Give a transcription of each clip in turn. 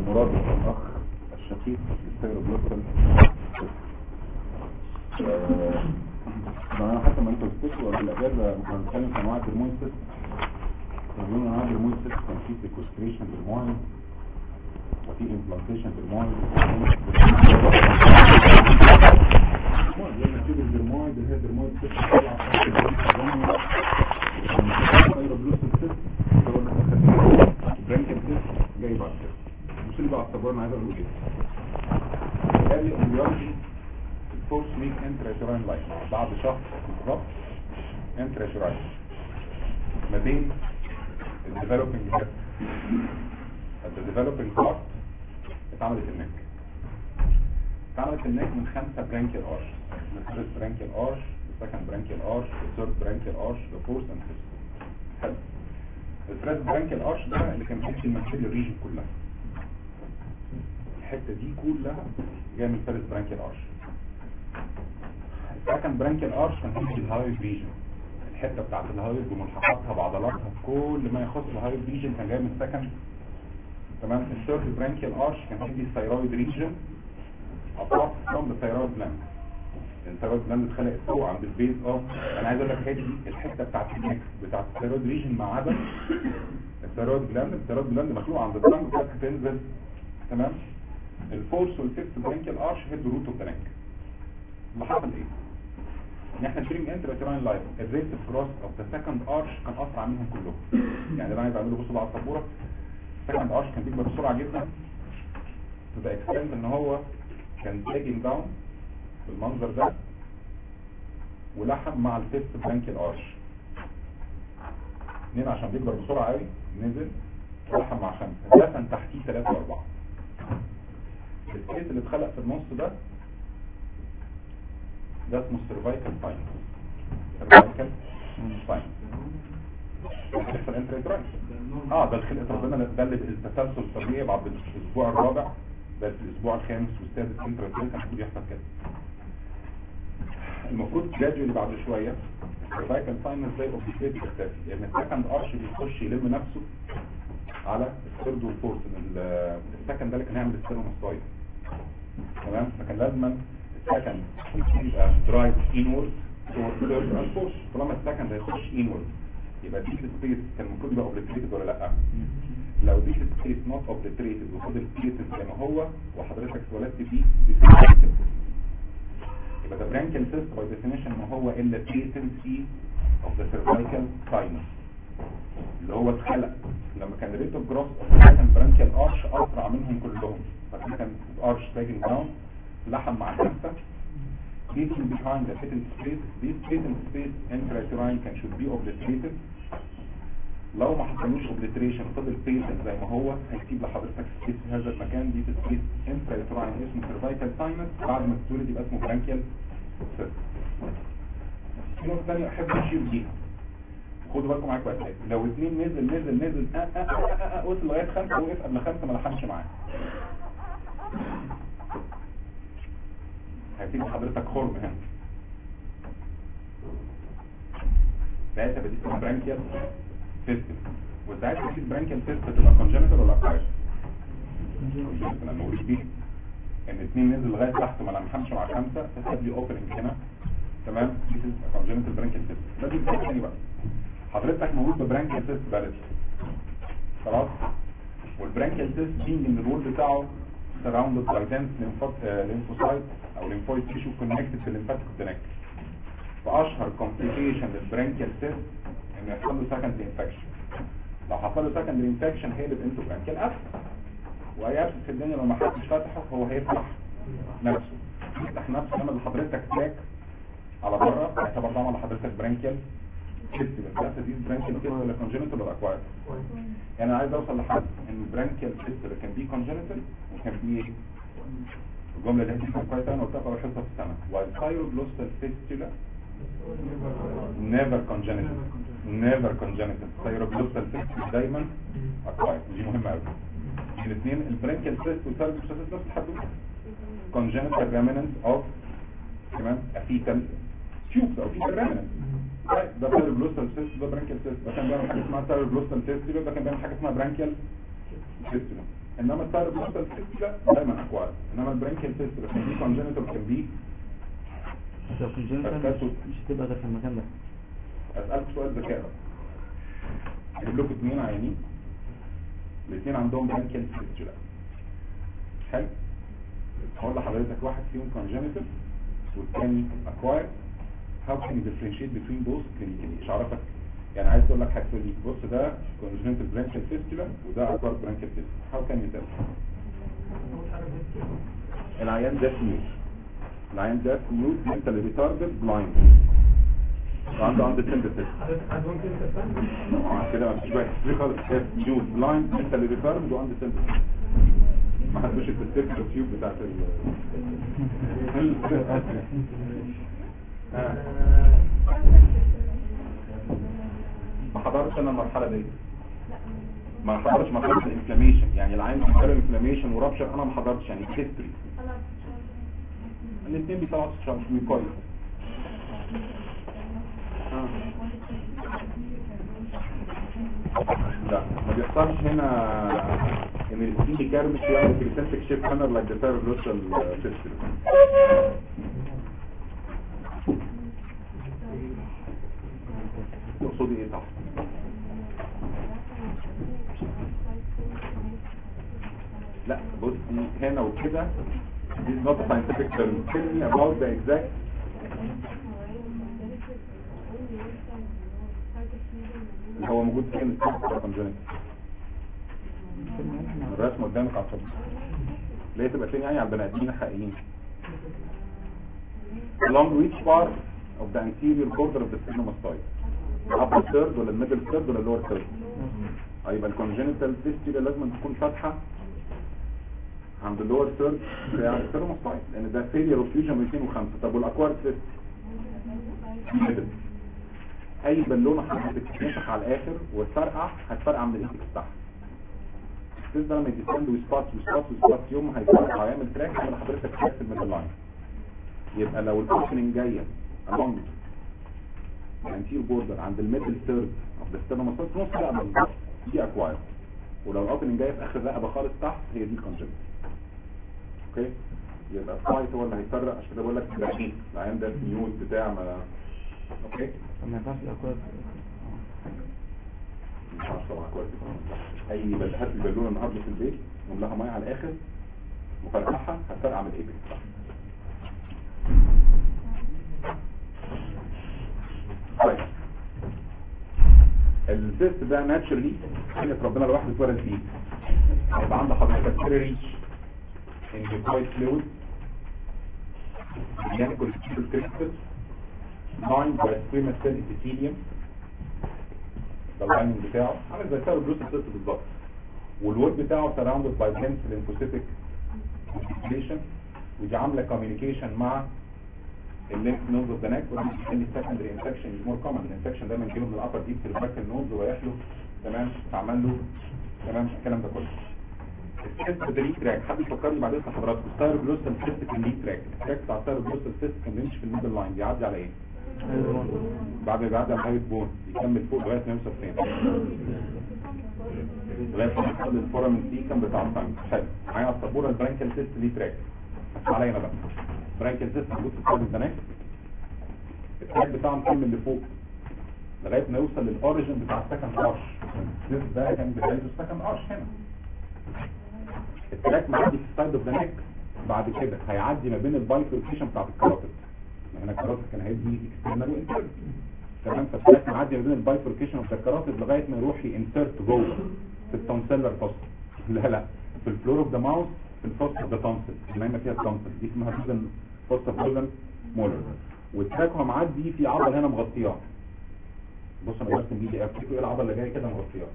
مراد الأخ الشقيق للسيروبلوكال أنا حتى ما انتوا بتسوا في الأجازة كنا بنتكلم في أنواع الدرموين سيستم كنا بنقول أنواع الدرموين سيستم كان في سيكوستريشن بالموين وفي امبلانتيشن بالموين لما تيجي الدرمويد اللي هي الدرمويد سيستم سيروبلوكال سيستم برانكل سيستم جاي بعد كده مش اللي بقى اعتبر انا عايز اقول ايه قال لي امبريولوجي فورس ميك انتراشورين لاين بعد شهر بالظبط انتراشورين ما بين الديفلوبينج هيد الديفلوبينج بارت اتعملت النك اتعملت النك من خمسة برانكيال ارش من الفيرست برانكيال ارش السكند برانكيال ارش الثيرد برانكيال ارش الفورث اند فيفث حلو الفيرست برانكيال ارش ده اللي كان بيحكي الماتيريال ريجن كلها الحته دي كلها جايه من الفيرست برانكيال ارش السكند برانكيال ارش كان بيحكي الهاي ريجن الحته بتاعت الهايويد بملحقاتها بعضلاتها كل ما يخص الهايويد ريجن كان جاي من السكند تمام الثيرد برانكيال ارش كان بيدي الثيرويد ريجن apart from the thyroid gland الثيرويد جلاند اتخلقت فوق عند البيز اه انا عايز اقول لك هذه الحته بتاعت النكس بتاعت الثيرويد ريجن ما عدا الثيرويد جلاند الثيرويد جلاند مخلوق عند الدم بتاعت تنزل تمام الفورس والفيفث برانكيال ارش هيد روت اوف ذا نك اللي حصل ايه ان احنا شيرين انتر اتراين لايف الريت كروس اوف ذا سكند ارش كان اسرع منهم كلهم يعني ده عايز اعمله بصوا بقى على السبوره السكند ارش كان بيكبر بسرعه جدا تو ذا اكستنت ان هو كان تاجنج داون بالمنظر ده ولحم مع الفيفث برانكيال ارش اثنين عشان بيكبر بسرعه قوي نزل ولحم مع خمسه ده كان تحتيه ثلاثه واربعه السبيس اللي اتخلق في النص ده ده اسمه السيرفايكال ساين سيرفايكال ساين بيحصل انتريتراين اه ده الخلقة ربنا ده اللي التسلسل الطبيعي بعد الاسبوع الرابع ده في الاسبوع الخامس والسادس انتريتراين كان المفروض يحصل كده المفروض جراجولي بعد شويه السيرفايكال ساين ازاي اوبجكتيف يختفي لان السكند ارش بيخش يلم نفسه على الثيرد والفورث السكند ده اللي كان هيعمل السيروموسايد تمام فكان لازما السكند يبقى درايف انورد تورد ثيرد اند فورث طالما السكند هيخش انورد يبقى دي سبيس كان المفروض يبقى اوبليتريتد ولا لا لو دي سبيس نوت اوبليتريتد وفضل بليتد زي ما هو وحضرتك اتولدت فيه دي يبقى ده برانكال سيست باي ديفينيشن ما هو الا بليتنسي اوف ذا سيرفايكال ساينس اللي هو اتخلق لما كان ريت اوف جروس كان برانكيال ارش اسرع منهم كلهم فكان كان ارش تاجن داون لحم مع خمسه leaving behind the patent space this patent space intrauterine can should be obliterated لو ما حصلوش obliteration فضل patent زي ما هو هيسيب لحضرتك سبيس في هذا المكان دي سبيس intrauterine اسمه cervical sinus بعد ما تتولد يبقى اسمه branchial cyst في نقطة تانية أحب أشير بيها خدوا بالكم معايا كويس لو اتنين نزل نزل نزل اه اه اه اه وصل لغايه خمسه وقف قبل خمسه ما لحمش معاه هيسيب حضرتك خرم هنا ساعتها بدي اسمها برانكيال سيستم وساعتها بدي برانكيال سيستم تبقى كونجنتال ولا اكواير انا بقول دي ان اتنين نزل لغايه تحت ما لحمش مع خمسه فساب لي اوبننج هنا تمام دي كونجنتال برانكيال سيستم ده دي تاني بقى حضرتك موجود ببرانكيال سيست بالتي خلاص والبرانكيال سيست بينج ان الرول بتاعه surrounded by dense lymphocyte او lymphoid tissue connected to lymphatic connect فاشهر complication للبرانكيال سيست انه يحصل له secondary infection لو حصل له secondary infection هيقلب انتو برانكيال ابس واي ابس في الدنيا لو ما حدش فتحه هو هيفتح نفسه يفتح نفسه لما حضرتك تراك على بره هيعتبر طبعا لحضرتك برانكيال كيست بس دي برانكيال كيست ولا كونجنتال ولا اكوايرد يعني انا عايز اوصل لحد ان البرانكيال كيست كان بي كونجنتال وكان بي ايه الجمله دي هتفهم كويس انا قلتها في حصه في السنه والثايروجلوستال فيستولا never congenital never congenital ثايروجلوستال فيستولا دايما اكوايرد دي مهمه قوي الاثنين البرانكيال كيست والثايروجلوستال فيستولا نفس الحدوته congenital remnants of كمان افيتال تيوبس او فيتال remnants ده ثايروجلوستال سيست ده برانكيال سيست ده كان بيعمل حاجه اسمها ثايروجلوستال سيست ده كان بيعمل حاجه اسمها برانكيال سيست انما الثايرويد جلاندال فيستولا دايما اكواير انما البرانكيال فيستولا كان دي كونجنتال كان دي بس لو كنت جنتل أسكتوا. مش هتبقى غير في المكان ده اسالك سؤال ذكاء بقى اجيب لكم اثنين عيانين الاثنين عندهم برانكيال فيستولا حلو هقول لحضرتك واحد فيهم كونجنتال والثاني اكواير how can you differentiate between both clinically مش عارفك يعني عايز اقول لك حاجه لي بص ده congenital branchial fistula وده acquired branchial fistula how can you tell العيان ده ميوت العيان ده ميوت mentally retarded blind وعنده عنده symptoms آه، كده مش باين دي خالص ميوت بلايند mentally retarded وعنده symptoms ما حدش التستيك التيوب بتاعت ال آه. ما حضرتش انا المرحله دي ما حضرتش مرحله الانفلاميشن يعني العين بيجرى انفلاميشن ورابشر انا ما حضرتش يعني هيستوري الاثنين بيطلعوا شرط كويس آه. لا ما بيحصلش هنا ان الاثنين بيكرمش يعمل كريسنتك شيب هانر لايك ذا سيرفلوسال سيستم تقصدي ايه صح لا بصي هنا وكده this is not a scientific term tell me about the exact اللي هو موجود فين السيستم رقم جينيك الرسم قدامك على الصبح ليه تبقى فين يعني على البني ادمين الحقيقيين along which part of the anterior border of the sphenomastoid upper third ولا الميدل third ولا lower third هيبقى الكونجنتال فيستيولا لازم تكون فاتحه عند اللور ثيرد بتاع السيروماستايد لان ده فيلير اوف فيوجن 205 طب والاكوارد فيست ميدل اي بالونه هتتنفخ على الاخر وتفرقع هتفرقع من الايبكس بتاعها الفيست ده لما يتستند ويسبات ويسبات ويسبات يوم هيفرقع ويعمل تراك يعمل حضرتك تراك في الميدل لاين يبقى لو الاوبننج جايه along الانتير بوردر عند الميدل ثيرد اوف ذا ستيرنوماستايد نص رقبه بالظبط دي اكواير ولو الاوبننج جايه في اخر رقبه خالص تحت هي دي الكونجنت اوكي يبقى السايت هو اللي هيفرق عشان كده بقول لك ده ايه العيان ده نيوت بتاع ما اوكي ما ينفعش الاكواد مش عارف طبعا كويس اي بل هات البالونه النهارده في البيت نملاها ميه على الاخر وفرقعها هتفرقع من الايبكس بتاعها طيب السيست ده ناتشرلي خلقة ربنا الواحد اتولد فيه هيبقى عنده حضرتك سيري ريتش انجيكويد فلويد ياكل كيلو كريستال لاين باي سكويما سيل ابيثيليوم ده اللايننج بتاعه عامل زي سيرو بلوس سيست بالظبط والوود بتاعه سراوندد باي دنس ليمفوسيتك انفليشن ودي عامله كوميونيكيشن مع الليمف نودز اوف ذا نيك ودي السكندري انفكشن از مور كومن الانفكشن دايما بيجيله من الابر ديب سيرفايكال نودز ورايح له تمام تعمل له تمام الكلام ده كله السيست ده ليه تراك حد يفكرني بعدين في حضراتكم ستايرو جلوستال سيست كان ليه تراك التراك بتاع ستايرو جلوستال سيست كان بيمشي في الميدل لاين بيعدي على ايه؟ بعد ما بيعدي على الهايت بون يكمل فوق لغايه ما يوصل فين؟ لغايه ما يوصل للفورامين سيكم بتاع التانك حلو معايا السبوره البرانكال سيست ليه تراك عليا انا بقى برانكال سيست موجود في الصدر البنات التراك بتاعه مكمل لفوق لغايه ما يوصل للاوريجن بتاع السكند ارش السيست ده كان بدايته السكند ارش هنا التراك معدي في السايد اوف ذا نيك بعد كده هيعدي ما بين البايفوركيشن بتاعت الكاروتيد ما هنا الكاروتيد كان هيدي اكسترنال وانترنال تمام فالتراك معدي ما بين البايفوركيشن اوف ذا الكاروتيد لغايه ما يروح ينسرت جوه في التونسيلر فوست لا لا في الفلور اوف ذا ماوث في الفوست اوف ذا تونسل اللي فيها التونسل دي اسمها فيزن فوست اوف فيزن مولر والتراك هو معدي في عضل هنا مغطياه بص انا برسم بايدي افتكروا ايه العضله اللي جايه كده مغطياه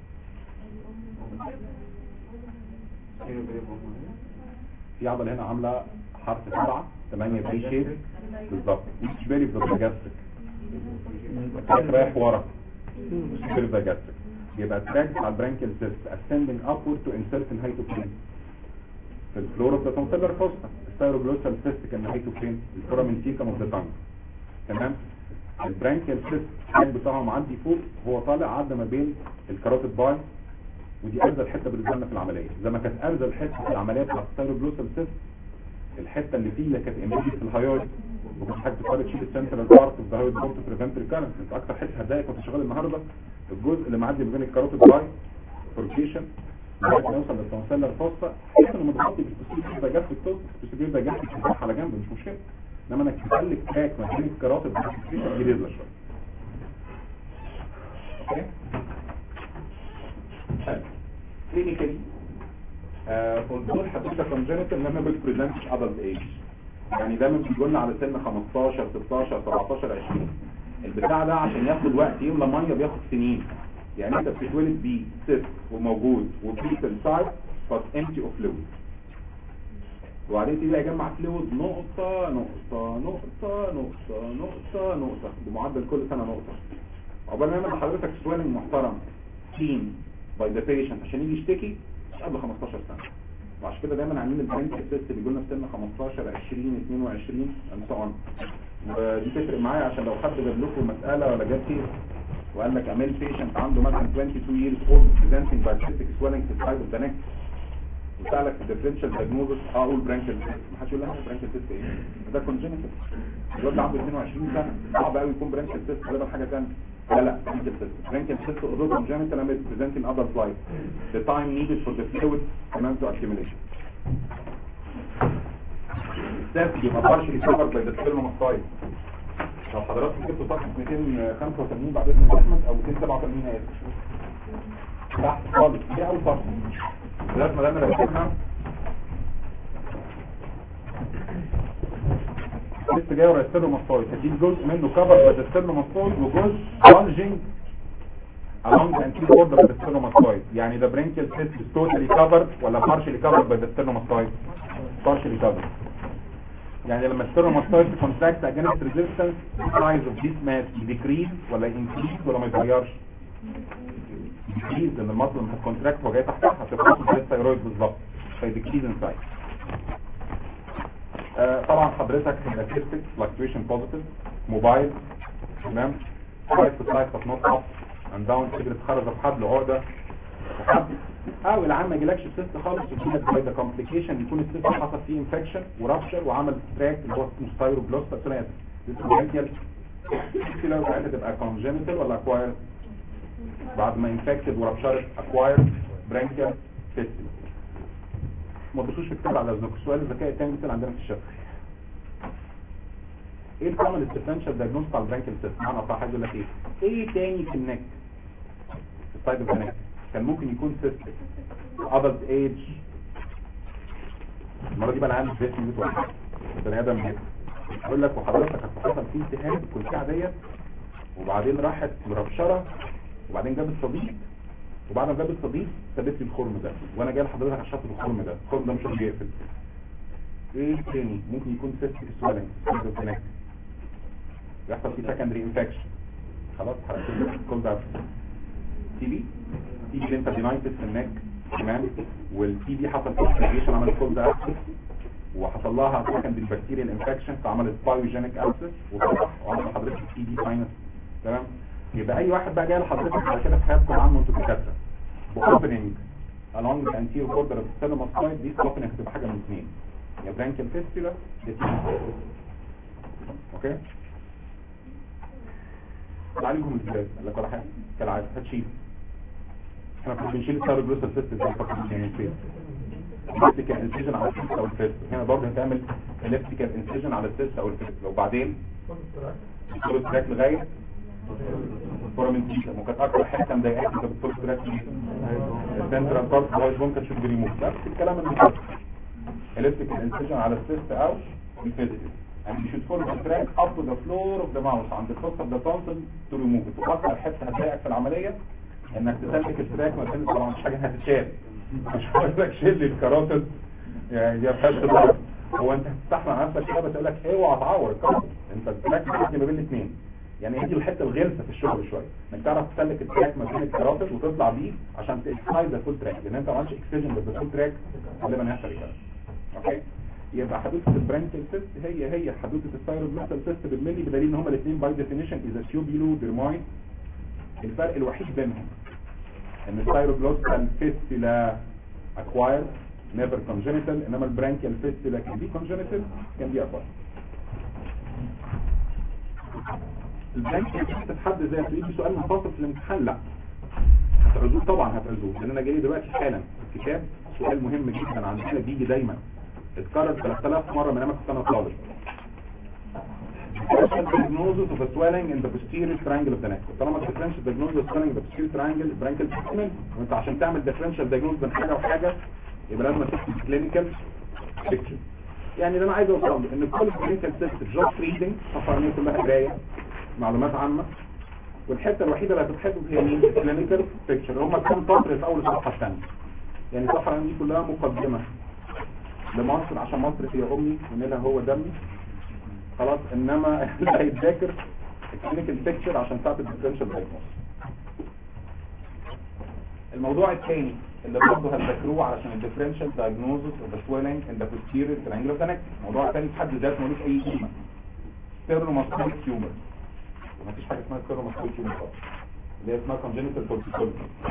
في عضله هنا عامله حرف سبعة ثمانية باي شيب بالظبط مش بالي في الجاستريك التراك رايح ورا في الجاستريك يبقى التراك على البرانكيال سيست ascending upward to insert in height of في الفلور اوف ذا تونسيلر فوستا الستايروجلوسال سيست كان نهايته فين الفورامين سيكم اوف ذا تانج تمام البرانكيال سيست التراك بتاعه معدي فوق هو طالع عدى ما بين الكاروتيد باي ودي ارزل حته بالنسبه لنا في العمليه زي ما كانت ارزل حته في العمليه بتاعت الثايروجلوسال سيست الحته اللي فيها كانت امبيدد في الهايويد وكنت حاجه تقدر تشيل السنترال بارت اوف ذا هايويد بورت بريفنت ريكارنس انت اكتر حته هتضايقك وانت شغال النهارده الجزء اللي معدي ما بين الكاروتيد باي فوركيشن لغايه ما يوصل للتونسيلر فوسطا حته انه متغطي بالسبيسيفيك دايجاستيك توست السبيسيفيك دايجاستيك تفتح على جنب مش مشكله انما انك تخلي تراك ما بين الكاروتيد والفوركيشن دي ريزله شويه اوكي كلينيكالي دول حدوثه كونجنتال لما بتبريزنت ادلت ايج يعني دايما بيجوا لنا على سن 15 16 17 20 البتاع ده عشان ياخد وقت يملى ميه بياخد سنين يعني انت بتتولد بيه سيست وموجود وبيتل سايد بس امتي اوف فلويد وبعدين تيجي يجمع فلويد نقطة نقطة نقطة نقطة نقطة نقطة بمعدل كل سنة نقطة عقبال ما يعمل لحضرتك سويلنج محترم سين باي ذا بيشنت عشان يجي يشتكي مش قبل 15 سنة وعشان كده دايما عاملين البرانك تيست بيجوا لنا في سن 15 20 22 and so on ودي تفرق معايا عشان لو حد جاب لكم مسألة ولا جاب كيس وقال لك اميل بيشنت عنده مثلا 22 years old presenting by cystic swelling to the side of the neck وسألك في differential diagnosis اه اقول برانكل تيست ما حدش يقول لها برانكل تيست ايه ده كونجنتال الواد ده عنده 22 سنة صعب قوي يكون برانكل تيست غالبا حاجة ثانيه لا لا برانكل تيست برانكل تيست although congenital and is presenting other flight the time needed for the fluid amount to accumulation السيرت يبقى partially covered by the spermatocyte لو حضراتكم جبتوا صفحة 285 بعد اسم احمد او 287 اسف تحت خالص دي اول صفحة لازم لما ركبنا لسه جاي ورا الستيرنوماستويد هتجيب جزء منه كفر by the sternomastoid وجزء plunging along the anterior border of the sternomastoid يعني the branchial cyst is totally covered ولا partially covered by the sternomastoid partially covered يعني لما الستيرنوماستويد contract against resistance the size of this mass decrease ولا increase ولا ما يتغيرش decrease لان المصل لما هتكونتراكت هو جاي تحتها هتفرقه زي الثيرويد بالظبط فيديكريز ان سايز طبعا حضرتك الاكيستيك fluctuation positive موبايل تمام سايد تو سايد but not up and down تقدر تخرج بحبل عقده وحبل او العام ما يجيلكش السيست خالص ويجيلك باي ذا كومبليكيشن يكون السيست حصل فيه انفكشن ورابشر وعمل تراك اللي هو اسمه ستايروبلوست بس انا اسف اسمه برانكيال لو ساعتها تبقى كونجنتال ولا اكوايرد بعد ما انفكتد ورابشرت اكوايرد برانكيال فيستل ما تبصوش في كتاب على اذنكم السؤال الذكاء الثاني مثل عندنا في الشفه ايه الكومن ديفرنشال دايجنوز بتاع البرانكيال سيست معنى صح عايز اقول لك ايه ايه تاني في النك في السايد اوف النك كان ممكن يكون سيستك ادلت ايج المره دي بقى انا عندي جسم 100 واحد بني ادم هيك اقول لك وحضرتك هتحصل فيه التهاب الكلكعه ديت وبعدين راحت مربشره وبعدين جابت صديق وبعد ما جابت صديق سابت لي الخرم ده وانا جاي لحضرتك عشان اشوف الخرم ده الخرم ده مش راضي يقفل ايه تاني ممكن يكون سيستك سويلنج هناك يحصل فيه سكندري انفكشن خلاص حرقت كل ده تي بي تي بي ليمفادينايتس في النك تمام والتي بي حصل فيه انفكشن عملت كل ده وحصل لها سكندري بكتيريال انفكشن فعملت بايوجينيك ابسس وطلع وعمل حضرتك تي بي ساينس تمام يبقى اي واحد بقى جاي لحضرتك على كده في حياتكم عامه وانتوا دكاتره واوبننج along the anterior border of the spermatocyte دي opening هتبقى حاجه من اثنين يا برانكيال فيستولا يا تي اوكي تعالجهم ازاي قال لك ولا حاجه كالعاده هتشيل احنا كنا بنشيل السيربروسال سيست زي فقط يعني فين الكتريكال انسيجن على السيست او الفيست هنا برضه هتعمل الكتريكال انسيجن على السيست او الفيست وبعدين الفول تراك لغايه فورامين تيشا وكانت اكتر حته مضايقاك انت بتفول تراك السنترال بارت هو ممكن تشوف بريموف نفس الكلام اللي فات الكتريكال انسيجن على السيست او الفيست and you should follow the track up to the floor of the mouth عند الفص of the tonsil to remove it واكتر حته هتضايقك في العمليه انك تسلك التراك ما بين طبعا مش حاجه هتتشال مش هقول لك شيل لي الكاراتل يعني دي فيهاش خبره هو انت هتستحمل على نفسك كده بس اقول لك اوعى تعور الكاراتل انت التراك بتحكي ما بين الاثنين يعني هي دي الحته الغلسه في الشغل شويه انك تعرف تسلك التراك ما بين الكاراتل وتطلع بيه عشان تكسايد ذا فول تراك لان انت ما عملتش اكسجن بالفول تراك غالبا هيحصل كده اوكي يبقى حدوثه البرانكيال سيست هي هي حدوثه الثايروبلاسال سيست بالملي بدليل ان هما الاثنين باي ديفينيشن اذا تيوبيلو ديرماين الفرق الوحيد بينهم ان الثايروجلوسال فيستيلا acquired never congenital انما البرانكيال فيستيلا can be congenital can be acquired البرانكيال فيستيلا في حد ذاته يجي سؤال منفصل في الامتحان لا هتعزوه طبعا هتعزوه لان انا جاي دلوقتي حالا في الكتاب سؤال مهم جدا عندنا بيجي دايما اتكرر 3000 مره من ايام كنت انا طالب differential diagnosis of a swelling in the posterior triangle of the neck طالما differential diagnosis of swelling in the posterior triangle branchial segment وانت عشان تعمل differential diagnosis بين حاجه وحاجه يبقى لازم تكتب clinical picture يعني اللي انا عايز اوصل له ان كل clinical system job reading صفحه عينيه كلها قرايه معلومات عامه والحته الوحيده اللي هتتحسب هي مين clinical picture هم كام سطر في اول الصفحه الثانيه يعني الصفحه دي كلها مقدمه لمصر عشان مصر هي امي ونيلها هو دمي خلاص انما اللي هيتذاكر الكلينيكال بيكتشر عشان ساعه الديفرنشال دايجنوز الموضوع الثاني اللي برضه هتذاكروه علشان الديفرنشال دايجنوزس اوف ذا سويلنج ان ذا posterior triangle اوف ذا neck الموضوع الثاني في حد ذاته ملوش اي قيمه ستيرنوماسكوليك تيومر ومفيش حاجه اسمها ستيرنوماسكوليك تيومر خالص اللي هي اسمها congenital torticollis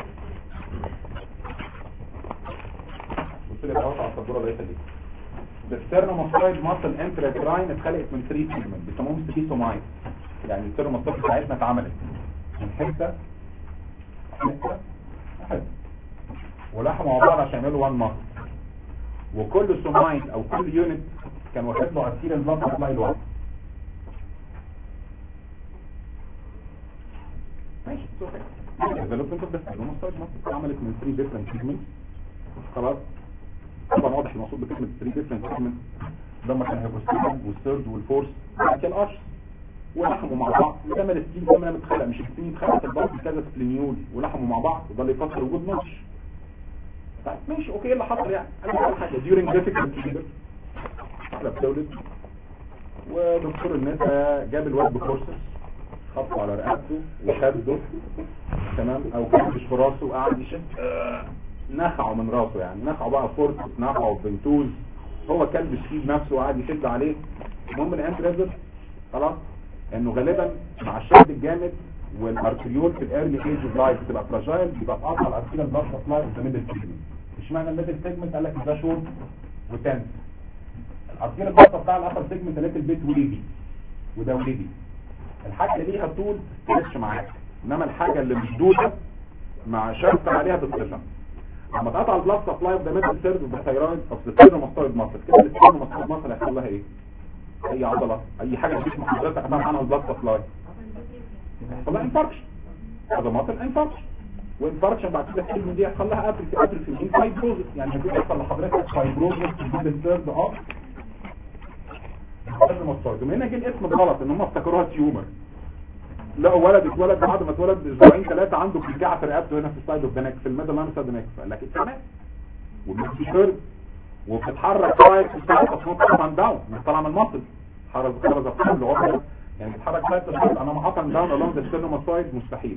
بص لي اهوت على السبوره لقيتها دي الستيرنوماسكويد ماسل انتراكراين اتخلقت من 3 فيجمنت بيسموهم ستيسومايد يعني الستيرنوماسكويد بتاعتنا اتعملت من حته حته حته ولحموا مع بعض عشان يعملوا وان ماسل وكل سومايد او كل يونت كان واخد له اسيل البلد سبلاي لوحده ماشي ديفلوبمنت اوف ذا ستيرنوماسكويد ماسل اتعملت من 3 ديفرنت فيجمنتس خلاص طبعا واضح المقصود بكلمه 3 ديفرنت سيجمنت ده ما كان هيبقى السيجمنت والثيرد والفورث كان ارش ولحموا مع بعض وده من السين ده من متخلق مش السين اتخلق في البلد كذا سبلينيول ولحموا مع بعض وده اللي يفسر وجود نوتش طيب ماشي اوكي اللي حصل يعني انا بقول حاجه during difficult labor واحده بتولد ودكتور النساء جاب الواد بكورسس خبطه على رقبته وشده تمام او كبش في راسه وقعد يشد نخعه من راسه يعني نخعه بقى فورتس نخعه بنتوز هو كلب الشيب نفسه وقعد يشد عليه المهم الانت ريزل خلاص انه غالبا مع الشد الجامد والارتريول في الايرلي ايج اوف لايف بتبقى فراجايل بيبقى قاطع الارتريول بلاد سبلاي في الميدل سيجمنت اشمعنى الميدل سيجمنت قال لك ده شورت وتنس الارتريول بلاد بتاع الابر سيجمنت لقيت البيت وليدي وده وليدي الحاجه اللي ليها طول تمشي معاك انما الحاجه اللي مشدوده مع شرط عليها بتتقطع لما تقطع البلاد سبلاي اوف ذا ميدل سيرد اوف ذا ثايرويد اوف ذا ستيرنوماستويد ماسل كده الستيرنوماستويد ماسل هيحصل لها ايه اي عضله اي حاجه في جسم حضرتك هتعمل عنها البلاد سبلاي هيحصل لها انفاركشن هذا ماسل انفاركشن وانفاركشن بعد كده الكلمه دي هيحصل لها اتروفي اتروفي من فايبروزس يعني هيبقى يحصل لحضرتك فايبروزس في الميدل سيرد اوف ستيرنوماستويد ومن هنا جه الاسم غلط ان هم افتكروها تيومر لقوا ولد اتولد بعد ما اتولد باسبوعين ثلاثه عنده كلكعه في رقبته هنا في السايد اوف ذا نيك في الميدل لاين سايد نيك فقال لك تمام وبتشرب وبتتحرك رايت وساعات اصلا طبعا داون مش طالعه من المصل حرز خرز القلب وغيره يعني بتتحرك رايت وساعات انا اب اند داون along the sternum مستحيل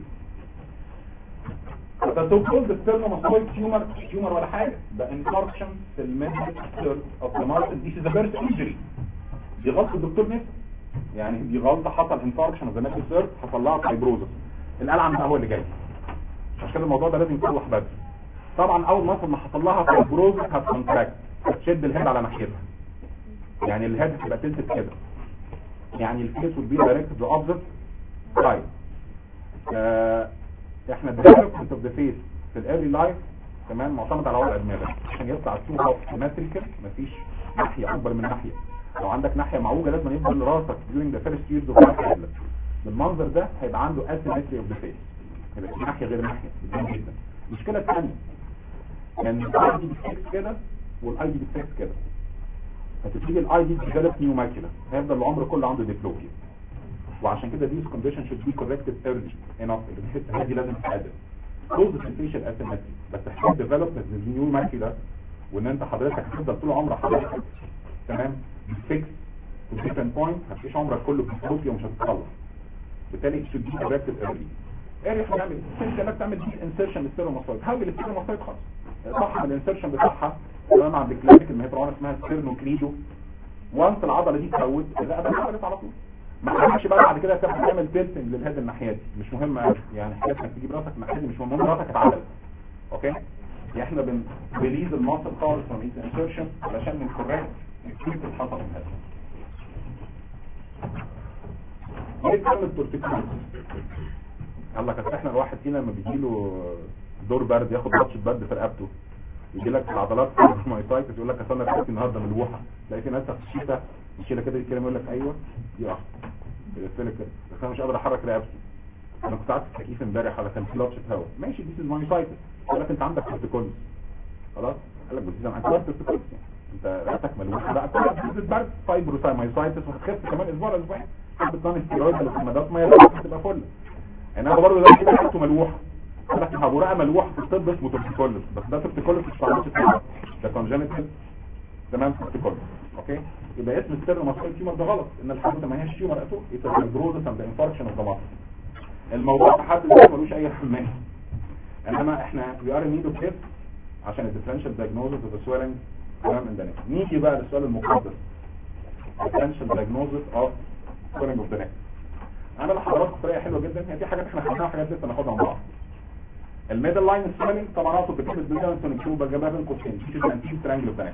ده سو كولد sternum تيومر تيومر ولا حاجه ده انفاركشن في الميدل سيرد اوف ذا مارسل دي از بيرث انجري دي غلطه الدكتور نفسه يعني دي غلطه حصل انفاركشن اوف ذا ميدل سيرد حصل لها فايبروزس الالعن بقى هو اللي جاي عشان كده الموضوع ده لازم يتصلح بدري طبعا اول ما ما حصل لها فايبروزس هتكونتراكت هتشد الهيد على ناحيتها يعني الهيد هتبقى تلتت كده يعني الفيس would be directed the opposite side آه احنا الديفلوبمنت اوف ذا فيس في الايرلي لايف تمام معتمد على وضع دماغك عشان يطلع الصوره سيمتريكال مفيش ناحيه اكبر من ناحيه لو عندك ناحيه معوجه لازم يفضل راسك during the first years of life بالمنظر ده هيبقى عنده asymmetry of the face هيبقى في ناحيه غير ناحيه جدا جدا المشكله الثانيه ان الاي دي بتفكس كده والاي دي بتفكس كده فتبتدي الاي دي تديفلوب نيو ماكيولا هيفضل العمر كله عنده ديبلوبيا وعشان كده these conditions should be corrected early enough الحته دي لازم تتعدل cause the facial asymmetry بس تحتاج development نيو ماكيولا وان انت حضرتك هتفضل طول عمرك حضرتك تمام بتفكس في different point هتعيش عمرك كله بديبلوبيا ومش هتتخلص بالتالي should be corrected early ايه هنعمل انت انك تعمل دي انسيرشن للسيروماسايد حاول السيروماسايد خالص صح الانسيرشن بتاعها تمام عند الكلينيك المهبرونه اسمها ستيرنوكليدو وانس العضله دي تفوت الرقبه اتعملت على طول ما تعملش بقى بعد كده تاخد تعمل تيلتنج للهيد الناحيه دي مش مهم قوي يعني حكايه انك تجيب راسك الناحيه دي مش مهم راسك اتعدلت اوكي احنا بن بليز الماسل خالص من ايت انسرشن علشان نكوريكت الكيس اللي حصل من هذا ايه كلمة تورتيكولوس يلا كانت احنا الواحد فينا لما بيجيله دور برد ياخد بطش برد في رقبته يجي لك العضلات مايسايتس يقول لك اصل انا رقبتي النهارده ملوحه تلاقي في ناس في الشتاء يشيلها كده يتكلم يقول لك ايوه يقع يقفل كده بس انا مش قادر احرك رقبتي انا كنت قاعد في التكييف امبارح على كان في لطشه هواء ماشي دي مايسايتس يقول لك انت عندك تورتيكولوس خلاص قال لك بس اذا انت عندك تورتيكولوس انت رقبتك ملوحه لا كلها بتنزل برد فايبروسايمايسايتس وهتخف كمان اسبوع ولا اسبوعين حبه نون ستيرويد اللي في المدارس ميه تبقى فل انما برضه ده كده حالته ملوحه قال لك ابو رقه ملوح في الطب اسمه تورتيكولوس بس ده تورتيكولوس مش تعرفش كده ده كونجنتال تمام تورتيكولوس اوكي يبقى اسم السر مسؤول تيومر ده غلط ان الحاجه ما هيش تيومر اتو يبقى الجروزس اند انفاركشن اوف ذا الموضوع في حد ذاته ملوش اي حمايه انما احنا وي ار نيد اوف عشان الديفرنشال دايجنوزس اوف سويلنج تمام من ده نيجي بقى للسؤال المقدس differential diagnosis of swelling of the neck انا لحضراتكم طريقه حلوه جدا هي دي حاجات احنا خدناها وحاجات لسه هناخدها مع بعض الميدل لاين سويلنج طبعا اقصد بكلمه بالله انتوا نكتبوا بجابها بين قوسين دي الانتيم ترانجل اوف ذا نيك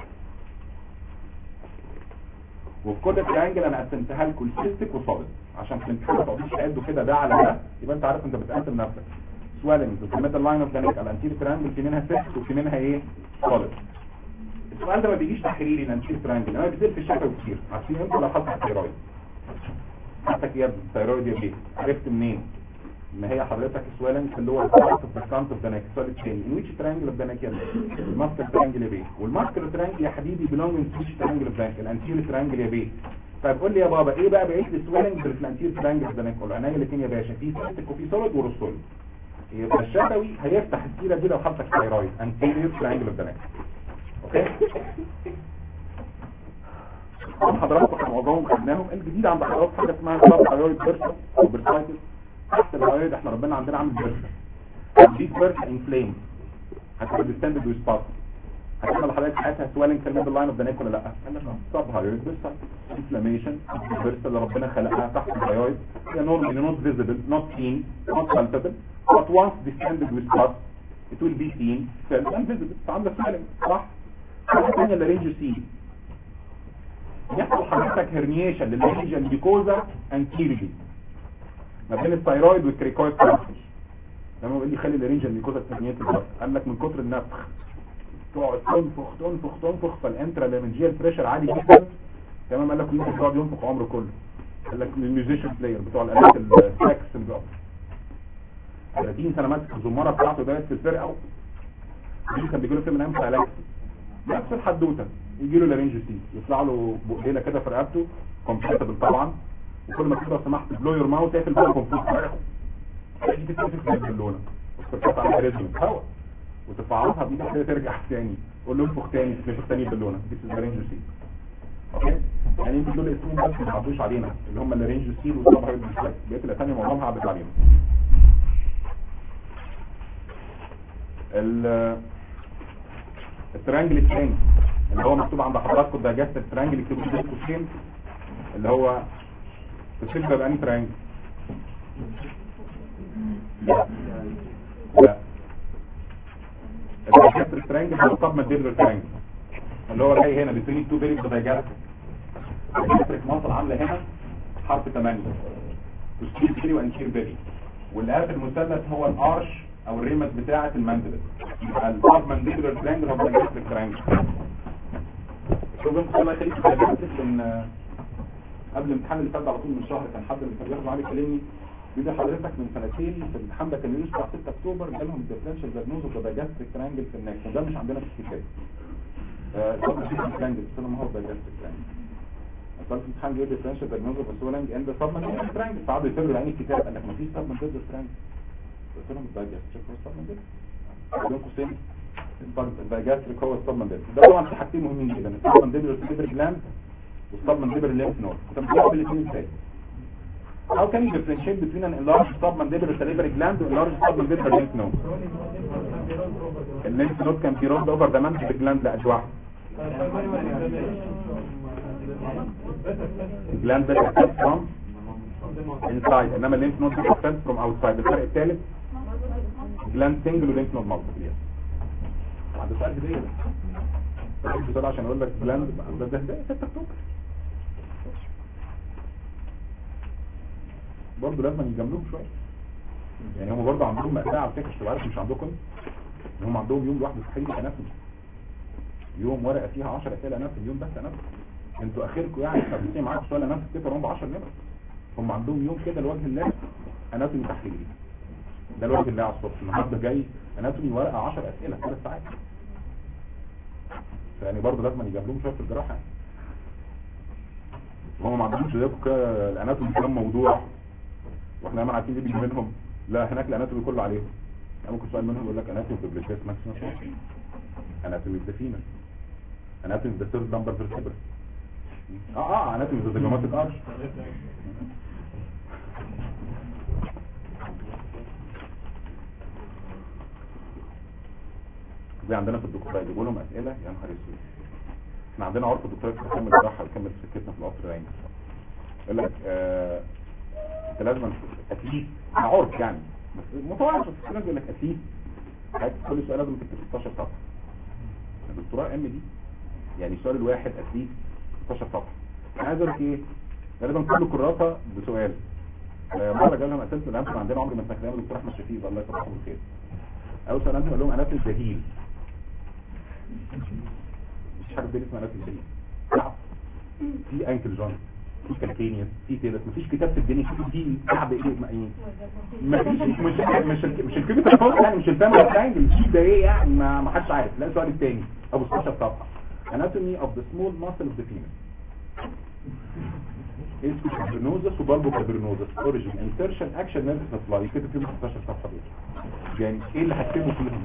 وفي كل ترانجل انا قسمتها لكم السيستيك وصابت عشان في الامتحان ما تقعدوش تعدوا كده ده على ده يبقى انت عارف انت بتقسم نفسك سويلنج في الميدل لاين اوف ذا نيك الانتيم ترانجل في منها سيست وفي منها ايه صابت السؤال ده ما بيجيش تحريري لانتيم ترانجل انا بيصير في الشفا كتير عارفين انتوا لو حصل ثيرويد حضرتك يا ابني الثيرويد يا بيه عرفت منين ان هي حضرتك سويلنج في اللي هو البارت اوف ذا فرونت اوف ذا نيك السؤال الثاني ان ويتش ترانجل اوف ذا نيك يا الماسكر ترانجل يا بيه والماسكر ترانجل يا حبيبي بيلونج ان ويتش ترانجل اوف ذا نيك الانتير ترانجل يا بيه طيب قول لي يا بابا ايه بقى بقيه السويلنج في الانتير ترانجل اوف ذا نيك قول عينيا الاثنين يا باشا في سيستيك وفي سوليد وروسول يبقى الشفوي هيفتح السيره دي لو حضرتك ثيرويد انتيريور ترانجل اوف ذا نيك اوكي طبعا حضراتكم احنا معظمهم خدناهم الجديد عند حضراتكم حاجه اسمها سب ثايرويد بيرسا او بيرسايتس تحت الثايرويد احنا ربنا عندنا عامل بيرسا دي بيرسا انفلام هتبقى ديستندد وسباس هتعمل لحضرتك ساعتها سويلنج في الميدل لاين اوف ذا نيك ولا لا؟ قال لك سب ثايرويد بيرسا انفلاميشن البيرسا اللي ربنا خلقها تحت الثايرويد هي نورمالي نوت فيزيبل نوت سين نوت palpable but once distended with pus it will be seen felt and visible فعامله سويلنج صح؟ حاجه ثانيه اللي رينج سي يحصل حضرتك هرنيشن للريجن بيكوزا انتيريلي ما بين الثايرويد والكريكويد ترانسفير لما بيقول لي خلي الريجن بيكوزا ترنيت الضغط قال لك من كتر النفخ تقعد تنفخ تنفخ تنفخ فالانترا لامنجيال بريشر عالي جدا تمام قال لك يمكن يقعد ينفخ عمره كله قال لك الميوزيشن بلاير بتوع الالات الساكس اللي بيقف 30 سنه ماسك الزماره بتاعته دايت في الفرقه دي كان بيجي له فيلم من امس علاج نفس الحدوته يجي له لارنج سي يطلع له بقليله كده في رقبته كومباتبل طبعا وكل ما تقدر سمحت بلو يور ماوث اقفل بقى الكمبيوتر تيجي تتنفخ زي البالونه وترفع على ريزمنت هواء وتفعصها بايدك كده ترجع تاني قول له انفخ تاني تنفخ تاني بالونه دي لارنج سي اوكي يعني يمكن دول اسمهم بس ما تعرفوش علينا اللي هم اللارنج سي والسب هايد ديسلايك بقيه الاسامي معظمها عبد علينا الترانجل الثاني اللي هو مكتوب عند حضراتكم ده جاست الترانجل اكتبوا بين قوسين اللي هو الشبه بأني ترانجل لا لا الدايجاستريك ترانجل هو طب مدير ترانجل اللي هو راي هنا بين تو بيريد دايجاستريك الدايجاستريك مصر عامله هنا حرف 8 وستير بيري وانشير بيري واللي قافل المثلث هو الارش او الريمس بتاعه الماندبل يبقى الباب مانديبولار ترانجل هو الدايجاستريك ترانجل شوف انت الله يخليك الدايجاستريك من قبل الامتحان اللي فات على طول من شهر كان حد اللي كان بياخد معايا يكلمني بيقول لي حضرتك من سنتين في الامتحان ده كان بتاع 6 اكتوبر جالهم الديفرنشال دايجنوز اوف دايجاستريك ترانجل في النك وده مش عندنا في الكتاب اه سب ترانجل بس ما هو دايجاستريك ترانجل اصل الامتحان جاي ديفرنشال دايجنوز اوف سولانج اند سب مانديبولار ترانجل فقعدوا يفرقوا عين الكتاب قال لك ما فيش سب مانديبولار ترانجل قلت لهم الدايجاستريك هو السب مانديبولار بين قوسين الدايجاستريك هو السب مانديبولار ده طبعا في حاجتين مهمين جدا السب مانديبولار سيلفر جلاند والسب مانديبولار ليمف نود انت بتلعب الاثنين ازاي How can you differentiate between an enlarged submandibular salivary gland and enlarged submandibular lymph node? الليمف نود كان في rolled over the mandibular gland لقد واحد. الجلاند ده extends from inside انما الليمف نود ده extends from outside الفرق الثالث جلاند سنجل ولينك نود مالتيبل يس بعد سؤال هديه ده بس سؤال عشان اقول لك جلاند ده ده ده 6 اكتوبر برضه لازم يجاملوهم شويه يعني هم برضه عندهم مأساة على فكره تبقى عارف مش عندكم ان هم عندهم يوم لوحده صحيح اناتومي يوم ورقه فيها 10 اسئله اناتومي يوم بس اناتومي انتوا اخركم يعني خمسين معاكم سؤال اناتومي تفتكروا هم ب 10 نمر هم عندهم يوم كده لوجه الله اناتومي تحليلي ده الوجه الله على الصبح النهارده جاي اناتومي ورقه 10 اسئله ثلاث ساعات يعني برضه لازم يجاملوهم شويه في الجراحه يعني. هم ما عندهمش زيكم كده الاناتومي كلام موضوع واحنا دايما عارفين ايه بيجي منهم لا هناك الاناتومي كله عليهم يعني ممكن سؤال منهم يقول لك اناتومي بيبليكيس ماكسيمم اناتومي ديفينا اناتومي ذا ثيرد نمبر فيرتبرا اه اه اناتومي ذا جراماتيك ارش زي عندنا في الدكتوراه يجيبوا لهم اسئله يا نهار اسود احنا عندنا عرف الدكتوراه بتكمل جراحه وتكمل سكتنا في القصر العيني يقول لك آه انت لازم اتليست عرف يعني بس متوسط في ناس يقول لك اتليست كل سؤال لازم تكتب 16 صفحه الدكتوراه ام دي يعني السؤال الواحد اتليست 16 صفحه انا عايز اقول لك ايه غالبا كل كراسه بسؤال آه، مره جالهم اسئله الامثله عندنا عمري ما سمعت كلام الدكتور احمد شفيق الله يصبحه بالخير اول سؤال قال لهم اناتومي الجهيل مفيش حاجه بين اسمها اناتومي الجهيل صعب في انكل جوينت في كالكينيس في تيلس مفيش كتاب في الدنيا شوف دي كعب ايه ما ايه مفيش مش مش ال- مش الكيميكال فورس يعني مش الفاميلي ترانجل ده ايه يعني ما ما حدش عارف لا السؤال الثاني ابو 16 صفحه anatomy of the small muscle of the penis اسمه كابرنوزس وبالبو كابرنوزس اوريجين انسرشن اكشن نيرف سبلاي كده فيهم 16 صفحه دول يعني ايه اللي هتكتبه فيهم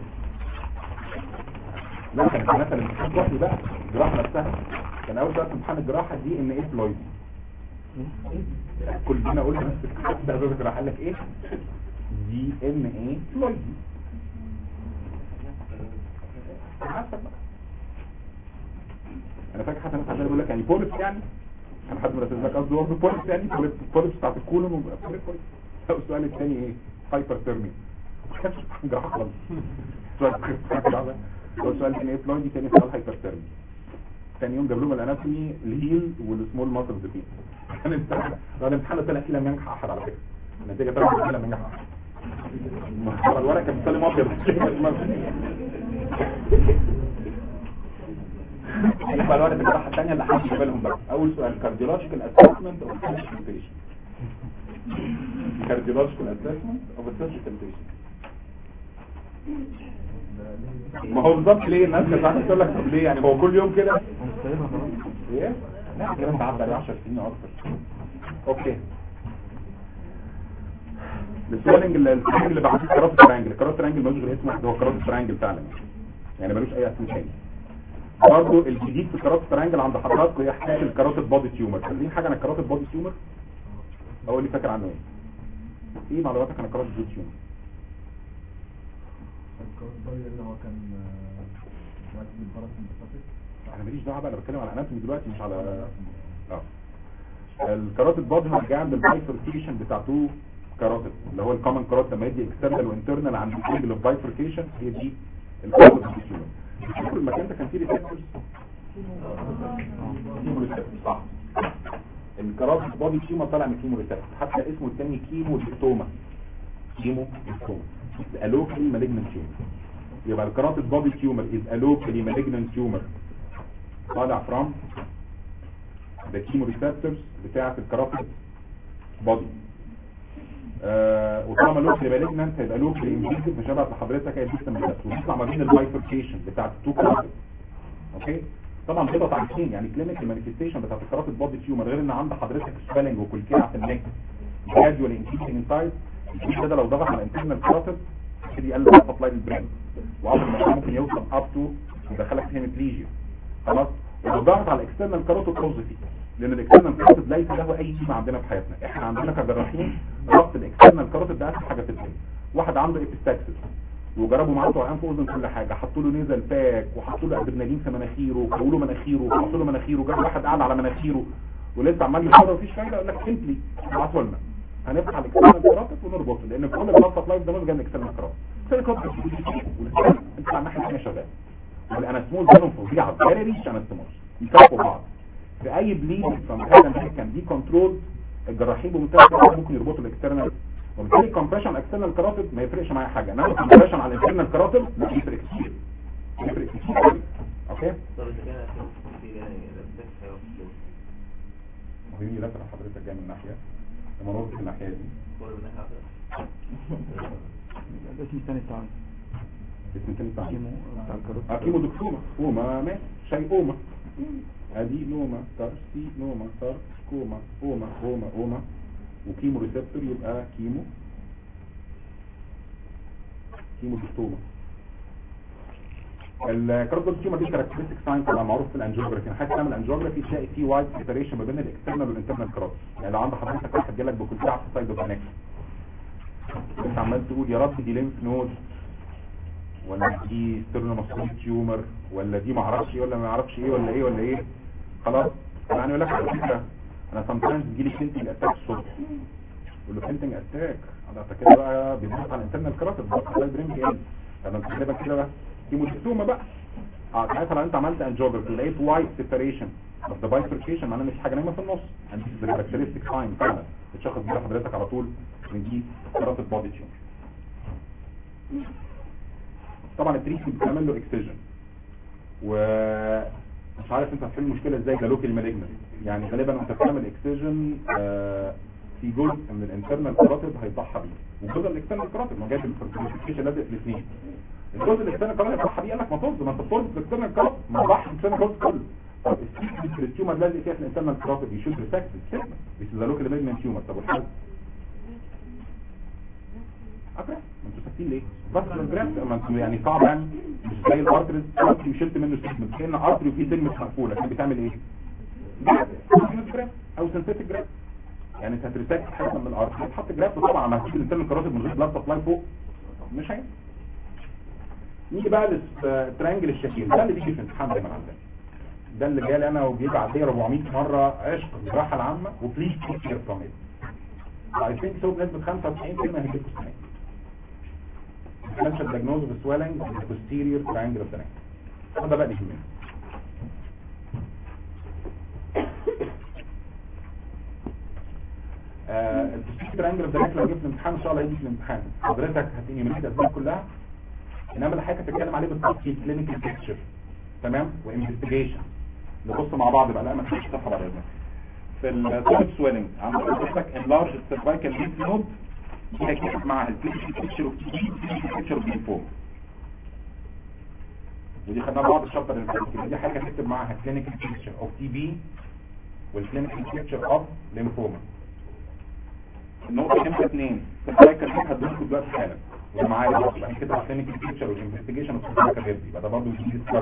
لا كانت مثلا الامتحان لوحدي بقى الجراحه نفسها كان اول سؤال في امتحان الجراحه دي ان ايه فلويد كلنا قلنا نفس الكلام ده الراجل راح قال لك ايه دي ان ايه فلويد حسب بقى انا فاكر حتى ناس عمال يقول لك يعني بوليس يعني كان حد مرتب لك قصده هو بوليس يعني بوليس بوليس بتاعت الكولون وبقى بوليس كويس أو السؤال الثاني ايه هايبر تيرمي ما كانش جراحه خالص السؤال الثاني هو السؤال الثاني ايه فلويد تاني سؤال هايبر تيرمي ثاني يوم جاب لهم الاناتومي الهيل والسمول ماسلز دي كان الامتحان بعد الامتحان طلع كده لم ينجح احد على فكره النتيجه طلعت كده لم ينجح احد على الورق كان مسلم ابيض يبقى الورقه الجراحه الثانيه اللي حد بالهم بقى اول سؤال كارديولوجيكال اسسمنت او كونسلتيشن كارديولوجيكال اسسمنت او كونسلتيشن ما هو بالظبط ليه الناس كانت قاعده تقول لك طب ليه يعني هو كل يوم كده هنستلمها خلاص ايه لا كده انت عدى عليه 10 سنين او اكتر اوكي السوالنج اللي السوالنج اللي بعد كرات ترانجل كرات ترانجل ملوش غير اسمه ده هو كرات ترانجل فعلا يعني ملوش اي اسم تاني برضه الجديد في كرات ترانجل عند حضراتكم هي حكايه الكرات بودي تيومر فاكرين حاجه عن الكرات بودي تيومر هو اللي فاكر عنه ايه ايه معلوماتك عن الكرات بودي تيومر الكورتاي اللي هو كان دلوقتي بالبرس المتفق انا ماليش دعوه بقى انا بتكلم على اناتومي دلوقتي مش على اه الكاراتيد بادي هرجع عند البايفركيشن بتاعته كاراتيد اللي هو الكومن كارات لما يدي اكسترنال وانترنال عند الانجل اوف بايفركيشن هي دي الكاراتيد فاكر المكان ده كان فيه ريسبتورز كيمو ريسبتورز صح الكاراتيد بادي كيمو طالع من كيمو ريسبتور حتى اسمه الثاني كيمو ديكتوما كيمو ديكتوما الوكلي مالجنت تيومر يبقى الكاراتيد بادي تيومر از الوكلي مالجنت تيومر طالع فرام the chemoreceptors بتاعة الكراتيد بودي آه وطالما لوكلي مالجنانت هيبقى لوكلي انفيزيف مش هبعت لحضرتك اي سيستم ريسبتور ويطلع ما بين البايفركيشن بتاعة التو كراتيد اوكي طبعا بيضغط على الاثنين يعني كلينيكال مانيفستيشن بتاعة الكراتيد بودي تيومر غير ان عند حضرتك سبيلنج وكلكيع في النك جراديوال انكيشن انسايد الجديد ده لو ضغط على الانترنال كراتيد يبتدي يقلل السبلاي للبرين وعمر ما ممكن يوصل اب تو يدخلك في هيمتليجيا خلاص ولو ضغط على الاكسترنال كاروتيد بوزيتيف لان الاكسترنال كاروتيد ليس له اي قيمه عندنا في حياتنا احنا عندنا كجراحين ربط الاكسترنال كاروتيد ده اسهل حاجه في الدنيا واحد عنده ابيستاكسس وجربوا معاه بتوع انف واذن كل حاجه حطوا له نيزل باك وحطوا له ادرينالين في مناخيره وكولوا له مناخيره وحطوا له مناخيره جاب واحد قاعد على مناخيره ولسه عمال يحاول مفيش فايده يقول لك سيمبلي ابعتوا لنا هنفتح الاكسترنال كاروتيد ونربطه لان كل بلاد سبلاي ده جاي من الاكسترنال كاروتيد سيركل انت على الناحيه الثانيه شغال والانستمول بينهم فظيعه فيري ريتش انستمول يكافئوا بعض في اي بليد فمثلا كان دي كنترول الجراحين بمنتهى السهوله ممكن يربطوا الاكسترنال وبالتالي كومبريشن اكسترنال كاراتيد ما يفرقش معايا حاجه انما كومبريشن على الانترنال كاراتيد لا يفرق كتير يفرق كتير قوي. اوكي طب إذا كان في يعني بس هيبقى في هو يجي لك حضرتك جاي من ناحيه لما نروح في الناحيه دي كل من ناحية واحدة. الاسم الثاني بتاع اسم تاني بتاع كيمو بتاع الكاروت اه كيمو دكتوما اوما ماشي شيء اوما ادي نوما تار سي نوما تار كوما اوما اوما اوما وكيمو ريسبتور يبقى كيمو كيمو دكتوما الكاروتيد تيومر دي كاركترستيك ساين طبعا معروف في الانجيوجرافي حتى تعمل انجيوجرافي تلاقي في وايد سيبريشن ما بين الاكسترنال والانترنال كاروتيد يعني لو عند حضرتك واحد جالك بكل ساعه في سايد اوف انكس انت عمال تقول يا رب دي ليمف نود ولا دي ستيرنوماسكويد تيومر ولا دي معرفش ايه ولا ما اعرفش ايه ولا ايه ولا ايه خلاص يعني يقول لك على فكره انا سمتايمز بيجي لي فينتنج اتاك الصبح يقول له فينتنج اتاك انا انت كده بقى بيضغط على الانترنال كراتب بس ده البريم ايه طب انت كده كده بقى دي مدكتومه بقى اه ساعتها لو انت عملت انجوجرافي لقيت وايت سيبريشن بس ده بايفركيشن معناه مش حاجه نايمه في النص and this is the characteristic sign فعلا بتشخص بيها حضرتك على طول ان دي كراتب بودي تيومر طبعا التريتمنت بتعمل له اكسجن ومش عارف انت هتحل المشكله ازاي ده لوكال مالجنس يعني غالبا انت بتعمل اكسجن آه، في جزء من الانترنال كراتب هيضحى بيه وجزء الاكسترنال كراتب ما جاش الفرتيفيكيشن لازق في الاثنين الجزء الاكسترنال كراتب هيضحى بيه قال لك ما طز ما انت بتربط الاكسترنال كراتب ما تضحي الاكسترنال كراتب كله طب السيكنس التيومر لازق فيها في الانترنال كراتب يشوف ريسكت السيكنس بس ده لوكال مالجنس تيومر طب والحل أبرا ما انتوا ساكتين ليه بس الجرافت ما انتوا يعني صعب يعني مش زي الارترز ارتري وشلت منه سيجمنت كان ارتري وفيه سيجمنت مقفوله كان بتعمل ايه جرافت او سنتيتك جرافت يعني انت هترتاك حاجه من الارتري تحط جرافت طبعا ما هتجيب الانترنال كراتب من غير بلاد سبلاي فوق مش هينفع نيجي بقى للترينجل الشهير ده اللي بيجي في الامتحان دايما عندنا ده اللي جالي انا وبيجي عليه 400 مره عشق الجراحه العامه وبليز تيك كير فروم ات I think so بنسبة 95% هيجيلكوا السنة دي. differential diagnosis of swelling of the posterior triangle of the neck هذا بقى يهمنا البوستيريور triangle of the neck لو جبت الامتحان ان شاء الله يجي في الامتحان حضرتك هتيجي من الاسباب كلها انما اللي حضرتك هتتكلم عليه بالتفصيل clinical picture تمام وانفستيجيشن نبص مع بعض بقى لا ما تخش صفحه بعد اذنك في السوليد سويلنج عند حضرتك enlarge cervical lymph node دي هتكتب معاها الكلينيكال بيكتشر اوف تي بي الكلينيكال بيكتشر اوف ليمفوما ودي خدناها بعض الشابتر اللي فات كده. دي حاجه هتكتب معاها كلينيكال بيكتشر اوف تي بي والكلينيكال بيكتشر اوف ليمفوما النقطه نمره اثنين السايكل دي هتدخل دلوقتي حالا وده معايا دلوقتي يبقى كده كلينيكال بيكتشر والانفستيجيشن اوف السايكل يبقى ده برضه دي ديسكاس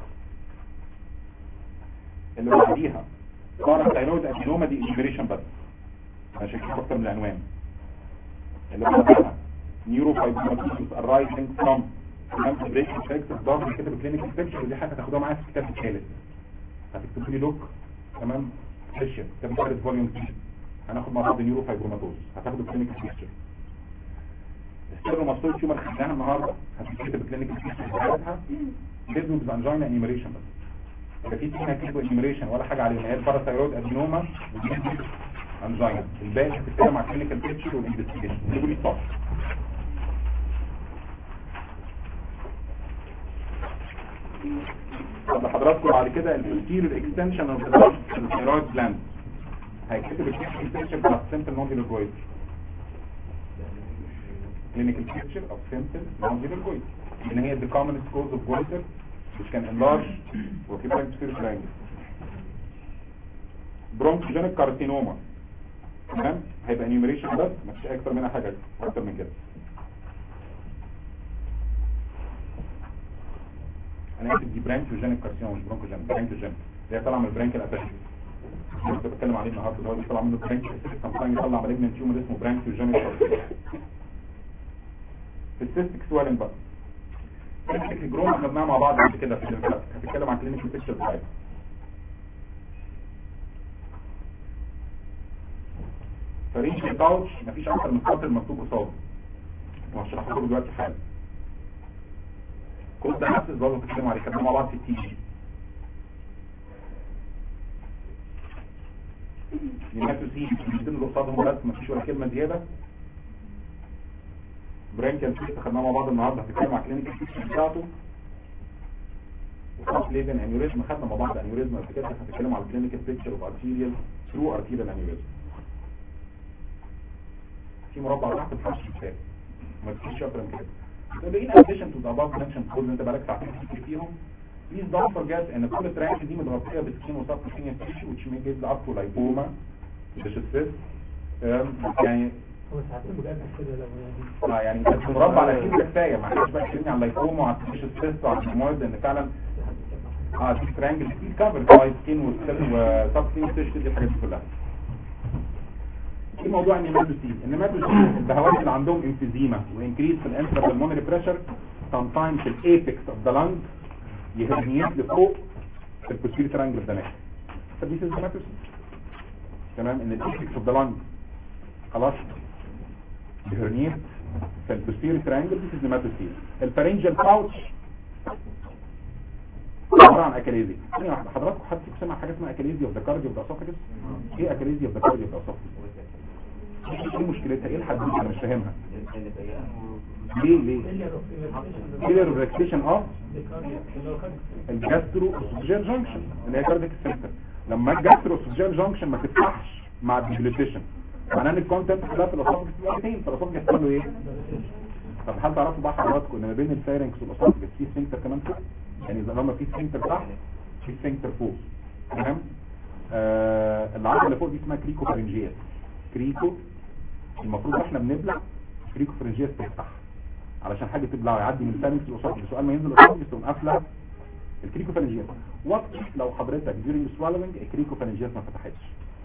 اللي بعديها بارا ادينوما دي انفيريشن بس عشان كده اكتر من العنوان اللي بعدها نيورو فايبروماتوسيس arising from بريك افكت برضه كده بكلينيكال بيكتشر ودي حاجه هتاخدوها معايا في الكتاب الثالث هتكتبوا لي لوك تمام سيشن كتاب الثالث فوليوم 2 هناخد مع بعض نيورو فايبروماتوز هتاخدوا كلينيكال بيكتشر السيروماستويد تيومر خدناها النهارده هتكتب كلينيكال بيكتشر بتاعتها بيزنس انجينا انيميريشن بس يبقى في فيها كيتو انيميريشن ولا حاجه عليها هي الباراثايرويد ادينوما انجينا الباقي هتتكلم على كلينيكال بيكتشر والانفستيجيشن اللي لي صح طب حضراتكم بعد كده البوستيريور اكستنشن اوف ذا الثيرويد جلاند هيكتب الكلينيكال بيكتشر بتاع السيمبل نوديولار جويد clinical picture of simple nodular goiter ان هي the commonest cause of goiter which can enlarge occupy posterior triangle bronchogenic carcinoma تمام هيبقى enumeration بس مفيش اكتر منها حاجه اكتر من كده انا اسف دي برانكيوجينيك كارسينوما مش برونكوجينيك برانكيوجينيك اللي هي طالعه من البرانكيال اتاك كنت بتكلم عليه النهارده اللي هو طالع منه برانكيال كان يطلع مالجنت تيومر اسمه برانكيوجينيك كارسينوما في السيستيك سوالين بقى السيستيك جروم خدناها مع بعض قبل كده في الفلات هتتكلم عن كلينيكال بيكتشر بتاعتها فريش الباوتش مفيش اكتر من سطر مكتوب قصاده وهشرحه لكم دلوقتي حالا كود ده نفس برضه بتتكلموا عليه كنا مع بعض في التي جي نيماتو سي الكلمتين اللي قصادهم بس مفيش ولا كلمه زياده برانكيال سيست خدناه مع بعض النهارده هتتكلم على الكلينيكال بيكتشر بتاعته وخلاص ليفن انيوريزم خدنا مع بعض انيوريزم قبل كده هتتكلم على الكلينيكال بيكتشر اوف ارتيريال ثرو ارتيريال انيوريزم في مربع تحت الحرف الثاني ما تفيش اكتر من كده So in addition to the above mentioned codes اللي انت بقالك ساعتين بتكتب فيهم please don't forget ان كل تراك دي متغطيه بسكين وسبكوتينيوس tissue which may give up to lipoma which is this um, يعني هو ساعتين بجد كده لو يعني اه يعني بس مربع الاخير ده كفايه ما حدش بقى يكلمني عن اللايكوما وعن التيشو سيست وعن المواد لان فعلا اه دي ترانجل دي كفر باي سكين وسب سكين تيشو دي الحاجات دي كلها في موضوع النيماتوسيل النيماتوسيل البهوات اللي عندهم انفيزيما وانكريز في الانترا بالمونري بريشر sometimes الايبكس اوف ذا لانج يهرنيات لفوق في البوستيري ترانجل اوف ذا نيك فدي النيماتوسيل تمام ان الايبكس اوف ذا لانج خلاص بهرنيت في البوستيري ترانجل دي النيماتوسيل الفارنجال باوتش عباره عن اكاليزي ثانيه واحده حضراتكم حد فيكم سمع حاجه اسمها اكاليزي اوف ذا كارديو اوف ذا اسوفاجس ايه اكاليزي اوف ذا كارديو اوف ذا اسوفاجس ايه مشكلتها ايه الحدوته انا مش فاهمها ليه ليه كده ريلاكسيشن اه الجاسترو اسوفجيال جانكشن اللي هي كارديك سنتر لما الجاسترو اسوفجيال جانكشن ما تفتحش مع الديبليتيشن معناه ان الكونتنت كلها في الاسوفجس مرتين فالاسوفجس له ايه طب هل تعرفوا بقى حضراتكم ان ما بين الفارنكس والاسوفجس في سفنكتر كمان فوق يعني اذا لما في سفنكتر تحت في سفنكتر فوق تمام آه العضله اللي فوق دي اسمها كريكو فارنجيات كريكو المفروض احنا بنبلع كريكو فارنجيات تفتح علشان حاجه تبلع يعدي من الفارنكس للاسوفجس سؤال ما ينزل الاسوفجس تقوم قافله الكريكو فارنجيات وات لو حضرتك during swallowing الكريكو فارنجيات ما فتحتش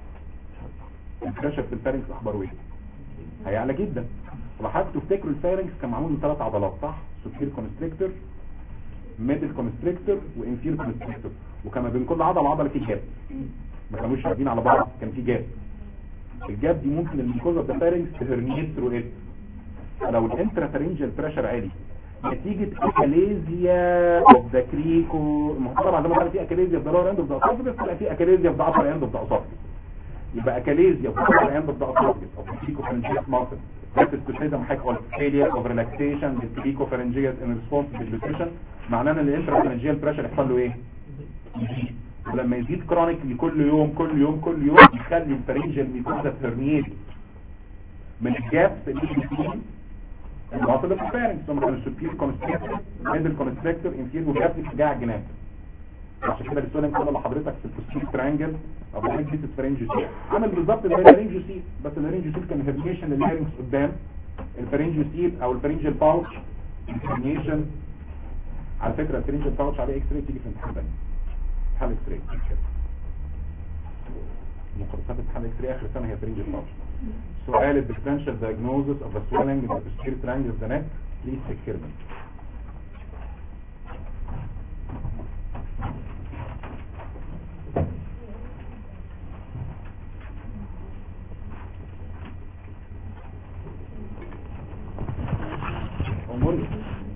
البريشر في الفارنكس اخباره ايه هيعلى جدا وحضرتك تفتكروا الفارنكس كان معمول من ثلاث عضلات صح سوبير كونستريكتور ميدل كونستريكتور وانفير كونستريكتور وكان ما بين كل عضله وعضله في جاب ما كانوش راكبين على بعض كان في جاب الجاب دي ممكن الميكوزا اوف ذا فارنكس تهرنيت ثرو ات لو الانترافارنجال بريشر عالي نتيجة اكاليزيا اوف ذا كريكو المحترم عندما كان في اكاليزيا اوف ذا لور اند اوف ذا اسوفجس طلع في اكاليزيا اوف ذا ابر اند اوف ذا اسوفجس يبقى اكاليزيا اوف ذا ابر اند اوف ذا اسوفجس اوف ذا كريكو فارنجيال ماسل that is to say زي ما حضرتك قلت failure of relaxation with cricopharyngeal in response to deglutition معناه ان الانترافارنجيال بريشر يحصل له ايه؟ يزيد ولما يزيد كرونيكلي كل يوم كل يوم كل يوم يخلي الفارنجيال ميكوزا تهرنيت من الجابس اللي بين العضله في الفارنكس لما كان السوبير كونستريكتور ميدل كونستريكتور انفير وجابس جاي على الجناب عشان كده السؤال كده لحضرتك في البوستير ترانجل او بنك دي فرنجوسيل عمل بالظبط زي الفرنجوسيل بس الفرنجوسيل كان هيرنيشن للهيرنكس قدام الفرنجوسيل او الفرنجل باوتش هيرنيشن على فكره الفرنجل باوتش عليه اكس راي تيجي في امتحان تاني امتحان اكس راي مقارنات امتحان اكس راي اخر سنه هي فرنجل باوتش سؤال الديفرنشال diagnosis of the swelling in the posterior triangle of the neck please take care of it اموري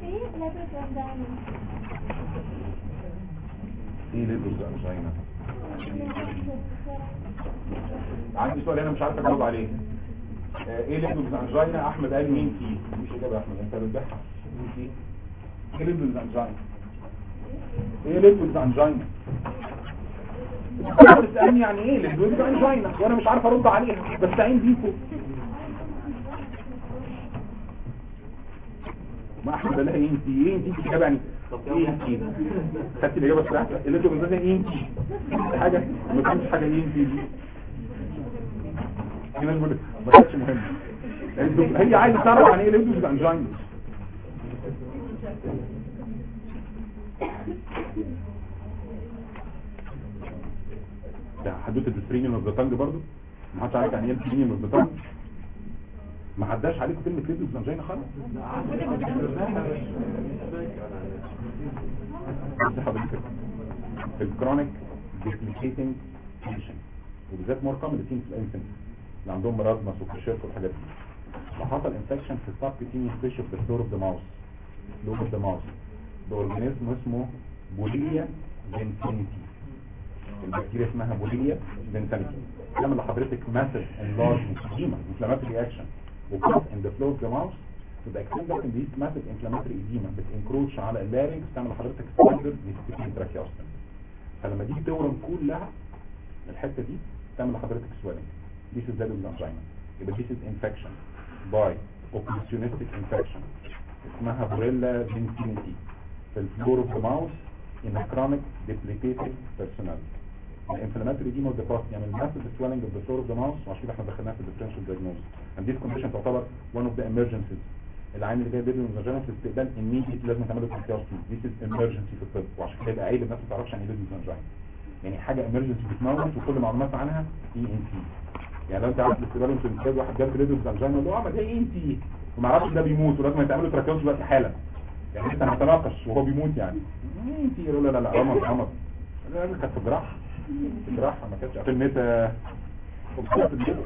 ايه ليبوز انجينا عندي سؤال انا مش عارف اجاوب عليه آه، ايه ليبوز انجينا احمد قال مين فيه مش اجابه يا احمد انت بتبيعها مين فيه ايه ليبوز انجينا ايه ليبوز انجينا انت بتسالني يعني ايه ليبوز انجينا وانا مش عارف ارد عليها بستعين بيكم ما احمد قال لها ايه انت ايه انت انت اجابه يعني ايه انت خدت الاجابه بتاعتك اللي انت بتقولها ايه انت حاجه ما كانش حاجه ايه انت دي في ناس بتقول ما كانتش مهمه الدك- هي عايزه تعرف يعني ايه ليبدوز انجينا ده حدوته السترينيوم اوف ذا تانج برضه ما حدش عارف يعني ايه السترينيوم اوف ذا تانج ما عداش عليكم كلمه ليبدوز انجينا خالص بص حضرتك الكرونيك ديسليكيتنج كونديشن وبالذات مور كومن في الانفنت اللي عندهم مرض وكشيرك والحاجات دي لو حصل انفكشن في السب كيتينيوس تيشو في الفلور اوف ذا ماوس لوب اوف ذا ماوس باورجانيزم اسمه بوليليا فينسينيتي البكتيريا اسمها بوليليا فينسينيتي تعمل لحضرتك ماسيف انلارج انفلاماتوري انفلاماتوري اكشن وكوز ان ذا فلو اوف ذا ماوس تبقى اكستند ان دي ماسيف انفلاماتوري ايديما بتنكروتش على اللارنكس تعمل لحضرتك ستاندرد ديستيكين تراكيوستم فلما دي تورم كلها الحته دي تعمل لحضرتك سويلنج دي is زاد الانجينا يبقى this is infection by opportunistic infection اسمها بوريلا فينسينيتي في الفلور اوف ذا ماوس in a chronic debilitating personality الانفلاماتوري دي مود باست يعني الماسيف سويلنج اوف ذا فلور اوف ذا ماوس وعشان كده احنا دخلناها في الديفرنشال دايجنوز and this condition تعتبر one of the emergencies العين اللي جاي بيبي من الفاجينا في الاستقبال immediately لازم تعمل له tracheostomy this is emergency في الطب وعشان كده يبقى عيب الناس ما تعرفش يعني ايه بيبي من الفاجينا يعني حاجه emergency بتموت وكل معلومات عنها اي ان تي يعني لو انت عارف الاستقبال وانت بتتجوز واحد جاب ليدو فانجينا يقول له اه ما ده ايه انت وما يعرفش ده بيموت ولازم يتعمل له تراكيوز دلوقتي حالا يعني لسه هنتناقش وهو بيموت يعني ايه انت يقول لا لا لا رمض رمض لا لا كانت في جراحه في جراحه ما كانتش في النتا وبتاعت الجبل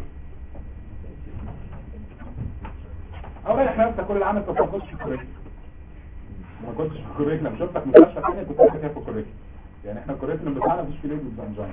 او لا احنا نفسك كل العام انت ما كنتش في الكوريكت ما كنتش في الكوريكلم شفتك مستشفى ثانيه كنت انت كده في الكوريكلم يعني احنا الكوريكلم بتاعنا مفيش فيه ليدو فانجينا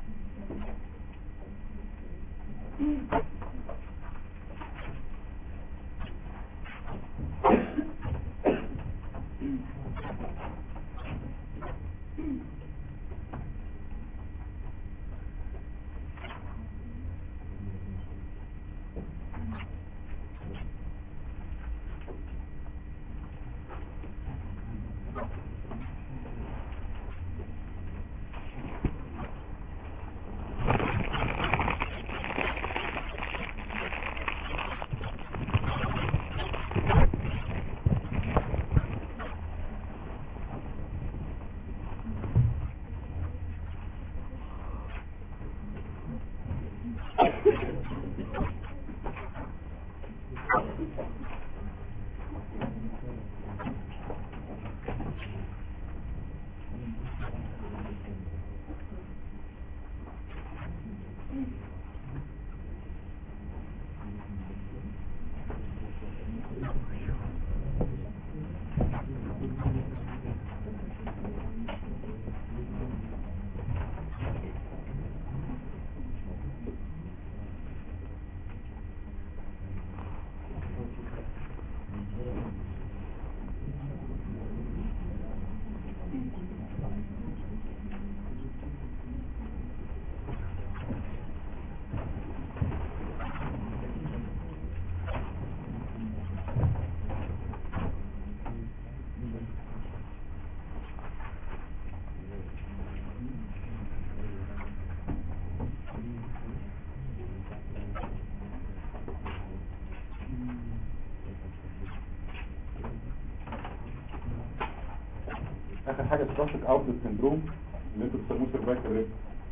اخر حاجه ترافيك اوتلت سندروم اللي انتوا بتسموه سيرفايكال ريب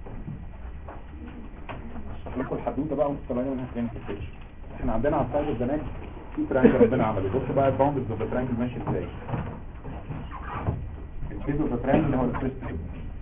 اشرح لكم الحدوته بقى وانتوا طالعين منها فين في البيتش احنا عندنا على السايد البنات في ترانجل ربنا عمله بص بقى الباوندز اوف ترانجل ماشي ازاي البيز اوف ترانجل هو الفيرست ريب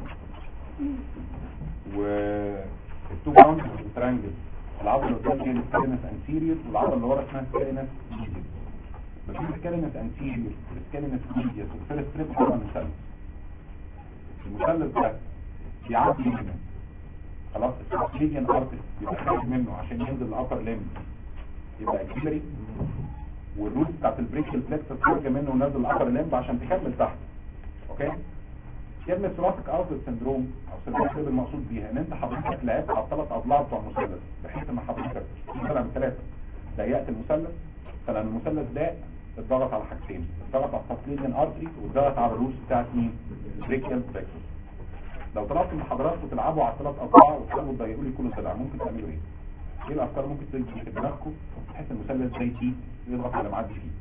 و التو باوندز اوف ترانجل العضله اللي قدام هي السكالينس انتيريور والعضله اللي ورا اسمها السكالينس ميديوس بس في السكالينس انتيريور والسكالينس ميديوس والفيرست ريب طبعا مثلث المثلث ده بيعدي منه خلاص السبليجن ارتس يبقى خارج منه عشان ينزل الابر ليم يبقى اكسلري والروت بتاعت البريكل فليكسس خارجه منه ونازل الابر ليم عشان تكمل تحت اوكي كلمة ثوراسيك اوتلت سندروم او سندروم المقصود بيها ان انت حضرتك لعبت على الثلاث اضلاع بتوع المثلث بحيث ان حضرتك مثلا ثلاثة ضيقت المثلث فلما المثلث ده اتضغط على حاجتين اتضغط على السبليجن ارتري واتضغط على الروس بتاعت مين بريكل فليكسس لو طلبت من حضراتكم تلعبوا على الثلاث اضلاع وتحاولوا تضيقوا لي كل ضلع ممكن تعملوا ايه؟ ايه الافكار ممكن تيجي في دماغكم بحيث المثلث ده يجي يضغط على معدي فيه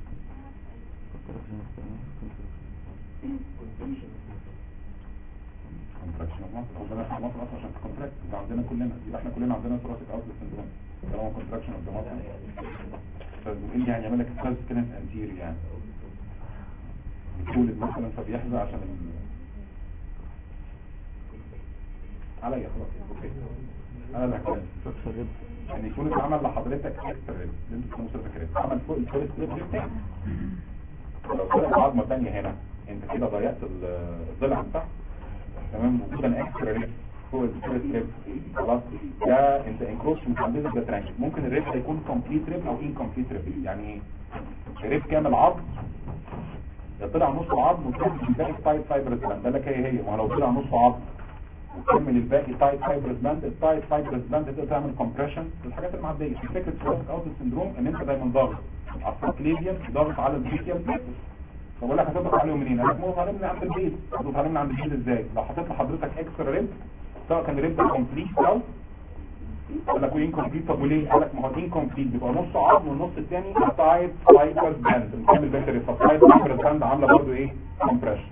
كونتراكشن اوف مصر او بلاش مصر اصلا عشان كونتراكت ده عندنا كلنا يبقى احنا كلنا عندنا ثوراسيك اوتلت سندروم طالما كونتراكشن اوف ذا مصر فبيقول لي يعني يعمل لك ستاز كده انتير يعني بتولد مثلا فبيحزى عشان ال... عليا خلاص اوكي انا اللي هتكلم يعني يكون اتعمل لحضرتك اكسترا ريب اللي انتوا بتسموه سيرفيك ريب عمل فوق الفيرست ريب ريب تاني ولو طلع عظمه ثانيه هنا انت كده ضيعت الضلع بتاعك تمام وجودا اكسترا ريب فوق الفيرست ريب خلاص ده انت انكروشمنت عند ده ترانك ممكن الريب ده يكون كومبليت ريب او انكمبليت ريب يعني ايه ريب كامل عظم يا طلع نص عظم وتكمل الباقي تايت فايبرز باند ده لك هي هي ما هو لو طلع نص عظم وتكمل الباقي تايت فايبرز باند التايت فايبرز باند تقدر تعمل كومبريشن الحاجات المعديه فكره سيروتيك اوت سندروم ان انت دايما ضاغط على السكليفيان ضاغط على البيكيال فبقول لك هتضغط عليهم منين؟ قال لك مو عليهم من عند البيت هتضغط عليهم من عند البيت ازاي؟ لو حطيت لحضرتك اكسترا ريب سواء كان ريب كومبليت او قال لك وين كومبليت طب وليه؟ قال لك ما هو انكمبليت بيبقى نص عظم والنص الثاني تايت فايبرز باند بنكمل باتري فالتايت فايبرز باند عامله برضه ايه؟ كومبريشن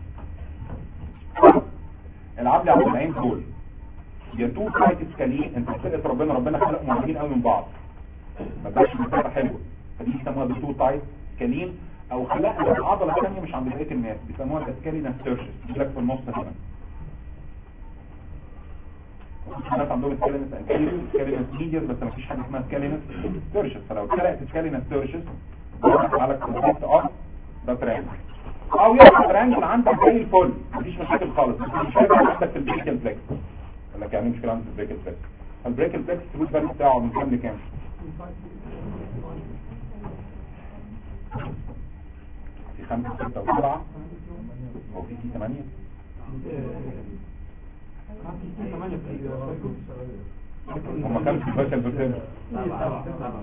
العب لي على العين دول يا تو سايت سكالين انت بتلقى ربنا ربنا خلقهم قريبين قوي من بعض ما بقاش مسافه حلوه فدي بيسموها بالتو تايت سكالين او خلقها العضله الثانيه مش عند بقيه الناس بيسموها الاسكالين ستيرشس لك في النص هنا الناس عندهم سكالينس انتيريور سكالينس ميديال بس ما فيش حاجه اسمها سكالينس ستيرشس فلو اتخلقت سكالينس ستيرشس على كونسيبت اوف ده ترانجل او يبقى ترانجل عندك زي الفل مفيش مشاكل خالص بس مش هيبقى عندك في البريكل فليكس يقول لك يعني مشكله عندك في البريكل فليكس البريكل فليكس الروت فاليو بتاعه من كام لكام؟ في خمسة ستة وسبعة هو في في ثمانية هم كام في البريكل فليكس؟ سبعة سبعة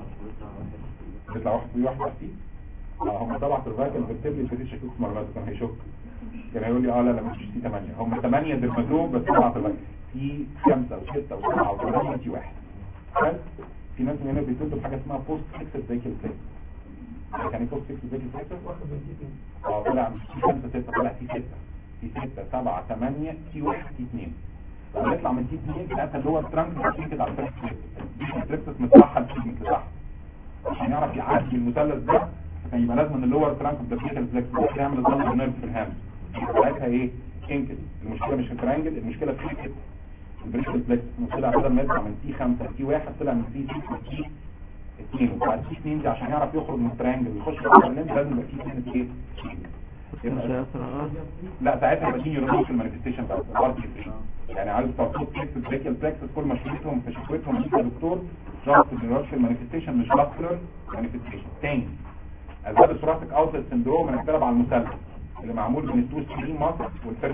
بيطلع واحد في واحد تحتيه اه هم طبعا سيرفايكال فيرتبلي في شكوك معلومات كان هيشك كان هيقول لي اه لا لا مش في 8 هم 8 ديرماتوم بس طبعا سيرفايكال في 5 و6 و7 و8 في واحد حلو في ناس من هنا بيتولدوا بحاجه اسمها بوست فيكسد فيكل فليكس يعني بوست فيكسد فيكل فليكس اه طلع مش في 5 6 طلع في 6 في 6 7 8 في 1 في 2 لما يطلع من تي 2 ساعتها اللي هو الترانك كده على الفيكس فليكس متسحب في تحت عشان يعرف يعدي المثلث ده كان يبقى لازم ان اللور ترانك اوف ذا فيكال فليكس يعمل الضغط نيرف في الهام ساعتها ايه كينكل المشكله مش في الترانجل المشكله في فكره البريكال فليكس طلع بدل ما يطلع من تي 5 لتي 1 طلع من تي 6 لتي 2 وبعد تي 2 دي عشان يعرف يخرج من الترانجل ويخش في البرلين لازم يبقى تي 2 ايه مش هيأثر على الأرض لا ساعتها يبقى دي نيورولوجيكال مانيفستيشن بتاعت الار تي 3 يعني عايز تربط فليكس بريكال فليكس كل مشكلتهم في شكوتهم دي يا دكتور جاست نيورولوجيكال مانيفستيشن مش فاسكولار مانيفستيشن تاني اسباب الثوراسيك اوتلت سندروم هنتكلم على المثلث اللي معمول من التو سكرين ماسل والفيرست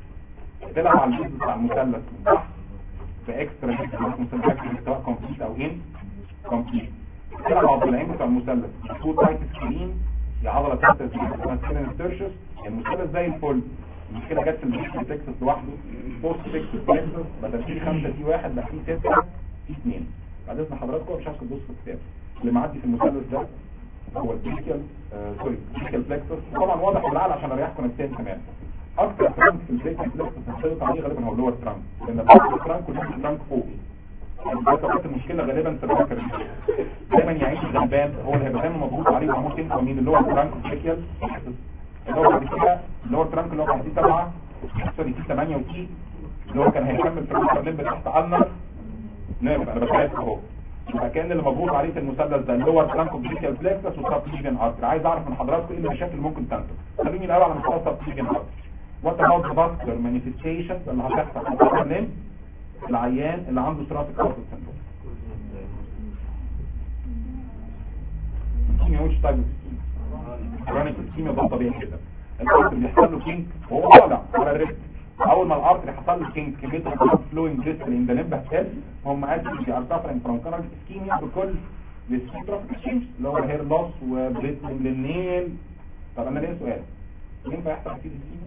بتلعب على الجزء بتاع المثلث من تحت باكسترا مثلث سواء كومبليت او ان كومبليت بتلعب على الضلعين بتاع المثلث تو تايت سكرين يا عضله ثالثه اسمها سكرين ستيرشس المثلث زي الفل المشكله جت في البيكس تكسس لوحده بوست تكسس تكسس بدل في خمسه في واحد بقى في سته في اثنين بعد اذن حضراتكم مش هسكت بص في الكتاب اللي معدي في المثلث ده هو البيكال سوري البيكال بلكسس طبعا واضح بالعقل عشان اريحكم نفسيا كمان اكتر ترانك في البيكال بلكسس هنسيط عليه غالبا هو اللور ترانك لان البيكال ترانك واللور ترانك فوق يعني ده طبيعه المشكله غالبا سيرفايكال دايما يعيش الغلبان هو اللي هيبقى دايما مضغوط عليه ومعمول تنكو مين اللور ترانك البيكال اللي هو بعد كده اللور ترانك اللي هو كان فيه سبعه سوري فيه 8 وتي اللي هو كان هيكمل في البرلين تحت النر نعم انا بساعدك اهو يبقى كان اللي مضغوط عليه في المثلث ده اللي هو الترانكوبليكال بلكسس والسبليجن ارتر عايز اعرف من حضراتكم ايه المشاكل اللي ممكن تنتج خليني الاول على مستوى السبليجن ارتر وات اباوت ذا فاسكولار مانيفستيشنز اللي هتحصل في البرلين العيان اللي عنده ثراسيك اوتل سندروم كيميا وش تايب كرونيك كيميا ده طبيعي جدا الارتر بيحصل له كينك وهو طالع على الريست اول ما الارتر حصل له كينك كميه البلاد فلوينج ديستال ان ذا لمب هتقل هم ادي ار سافرنج فروم كارنال اسكيميا بكل السبيكترا اكسشينج اللي هو هير لوس وبريتنج للنيل طب انا ليا سؤال ينفع يحصل اكيد اسكيميا؟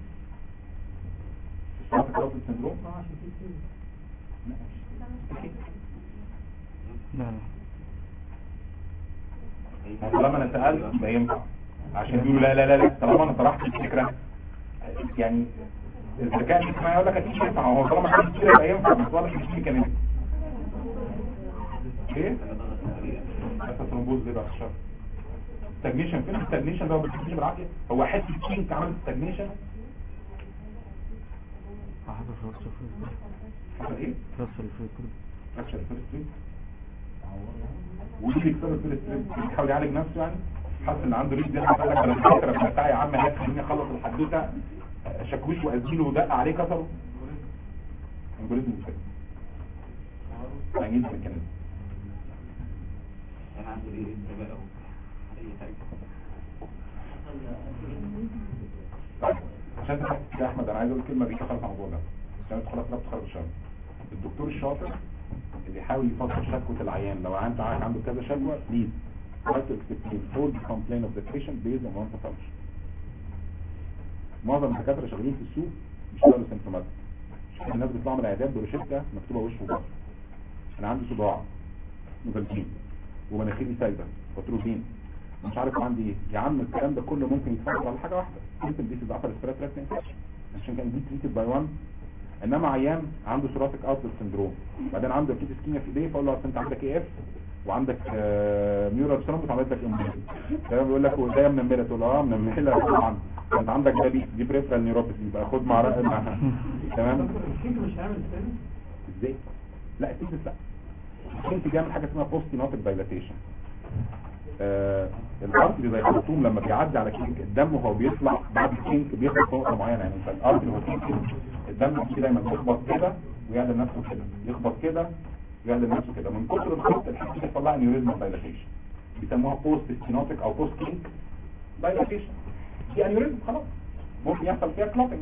في الكروت سندروم؟ لا لا طالما انا سالت يبقى ينفع عشان يقولوا لا لا لا لا طالما انا طرحت الفكره يعني الذكاء الاجتماعي يقول لك اكيد ينفع هو طالما كان كده يبقى ينفع بس واضح ان في كمان ايه؟ بس ترومبوز ليه بقى الشر ستاجنيشن فين الستاجنيشن ده هو بتجيش بالعافيه هو حته كينك عملت ستاجنيشن حصل فرصة في حصل ايه؟ فرصة في الكل فراكشر الفيرست ستريب ودي بيكسر الفيرست ستريب بيحاول يعالج نفسه يعني حاسس ان عنده ريد زي ما قال لك انا فاكر ابن بتاعي يا عم هات خليني اخلص الحدوته آه، شكوش وازيله ودق عليه كسره انجوليزم كده هنجيب ميكانيزم انا عنده ايه بقى او اي حاجه طيب عشان تحس يا احمد انا عايز اقول كلمه بيك خالص على الموضوع ده عشان تدخل خلاص تخرج الشر الدكتور الشاطر اللي يحاول يفسر شكوى العيان لو انت عارف عنده كذا شكوى بليز try to explain all the complaint of the patient based on one pathology معظم الدكاتره شغالين في السوق بيشتغلوا سيمتوماتيك الناس بيطلعوا من العيادات بروشته مكتوبه وش وظهر انا عندي صداع مفلتين ومناخيري سايبه وتروبين مش عارف عندي ايه يا عم الكلام ده كله ممكن يتفرق على حاجه واحده ممكن دي تبقى upper respiratory infection عشان كان دي تريتد باي وان انما عيان عنده ثوراتيك اوتلت سندروم بعدين عنده اكيد اسكيميا في ايديه فاقول له اصل انت عندك اي اف وعندك نيورال ثرومبس عملت لك امبوليزم تمام بيقول لك هو ازاي منمله تقول له اه منمله طبعا انت عندك ده دي دي بريفرال نيوروباثي يبقى خد مع رأي مع تمام الكيك مش عامل ازاي ازاي لا التيتس لا انت جاي من حاجه اسمها بوست نوتيك دايلاتيشن آه الارتري زي الخرطوم لما بيعدي على كينك الدم وهو بيطلع بعد الكينك بيخبط نقطه معينه يعني مثلا الارتري هو كينك الدم بيجي دايما يخبط كده ويعدل نفسه كده يخبط كده ويعدل نفسه كده من كتر الخبط الحته دي بيحصل لها انيوريزم دايلاتيشن بيسموها بوست ستينوتيك او بوست كينك دايلاتيشن دي انيوريزم خلاص ممكن يحصل فيها كلوتنج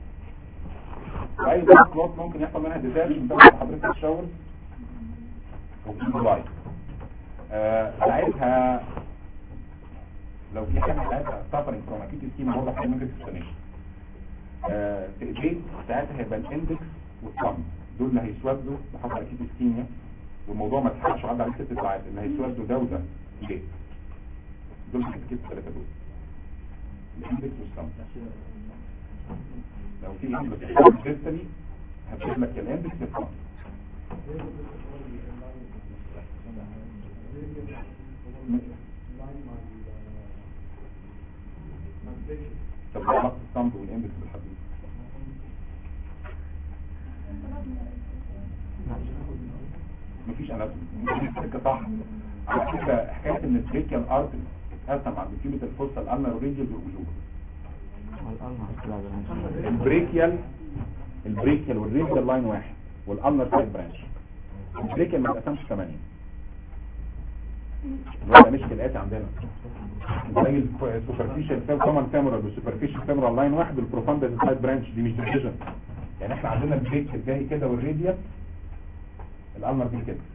اي كلوت ممكن يحصل منها ديتاش من سبب حضرتك الشاور وفي لايت آه، ساعتها لو في حاجه ساعتها suffering from acute ischemia برضه هتعمل ممكن explanation آه، في ايديه ساعتها هيبقى الاندكس والثumb دول اللي هيسودوا بحصل acute ischemia والموضوع ما تلحقش عدى عليه ست ساعات اللي هيسودوا ده وده ليه؟ دول كده الثلاثه دول الاندكس والثumb لو في اندكس ديستالي هتجيب لك الاندكس والثumb طب ايه علاقه الثumb والاندكس بالحديد مفيش اناتومي السكه صح على فكره حكايه ان البريكيال ارتري اتقسم عند كيلو الفوسا الامنر والريديال والوجوه البريكيال البريكيال والريديال لاين واحد والامنر سايد برانش البريكيال ما اتقسمش 8 الوضع مش كالاتي عندنا زي السوبرفيشال فيم كومن فيمورال والسوبرفيشال فيمورال لاين واحد والبروفاندال سايد برانش دي مش ديفيجن يعني احنا عندنا البريك جاي كده والريديال الامر دي كده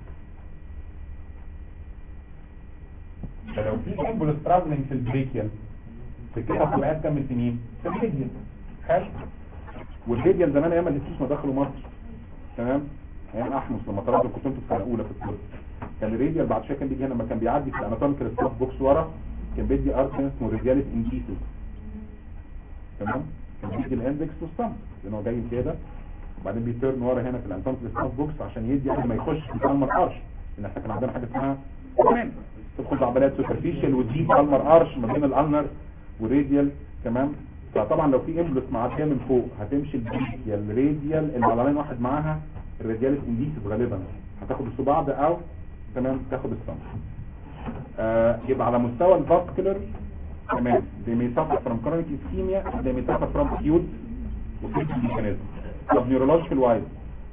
فلو في امبولس ترافلنج في البريكيال في كده طلعت كام سنين في الريديال حلو والريديال زمان ايام الاستيش ما دخلوا مصر تمام ايام احمس لما طلعوا كنت انتوا في سنه اولى في الطب كان الريديال بعد شويه كان بيجي هنا لما كان بيعدي في الاناتوميكال ستاف بوكس ورا كان بيدي ارتنس وريدياليس انديسيس تمام كان بيدي الاندكس والصم لان هو جاي كده وبعدين بيترن ورا هنا في الاناتوميكال ستاف بوكس عشان يدي قبل ما يخش في الالمر ارش لان احنا كان عندنا حاجه اسمها كمان تدخل بعمليات سوبرفيشال وتجيب الالمر ارش ما بين الالنر والريديال تمام فطبعا لو في امبلس معديه من فوق هتمشي البريديال الراديال اللي على لاين واحد معاها الرادياليس انديسيس غالبا هتاخد الصباع ده او تمام تاخد الصم آه يبقى على مستوى الفاسكولار تمام they may suffer from chronic ischemia they may suffer from acute وفيتال mechanism طب neurological wise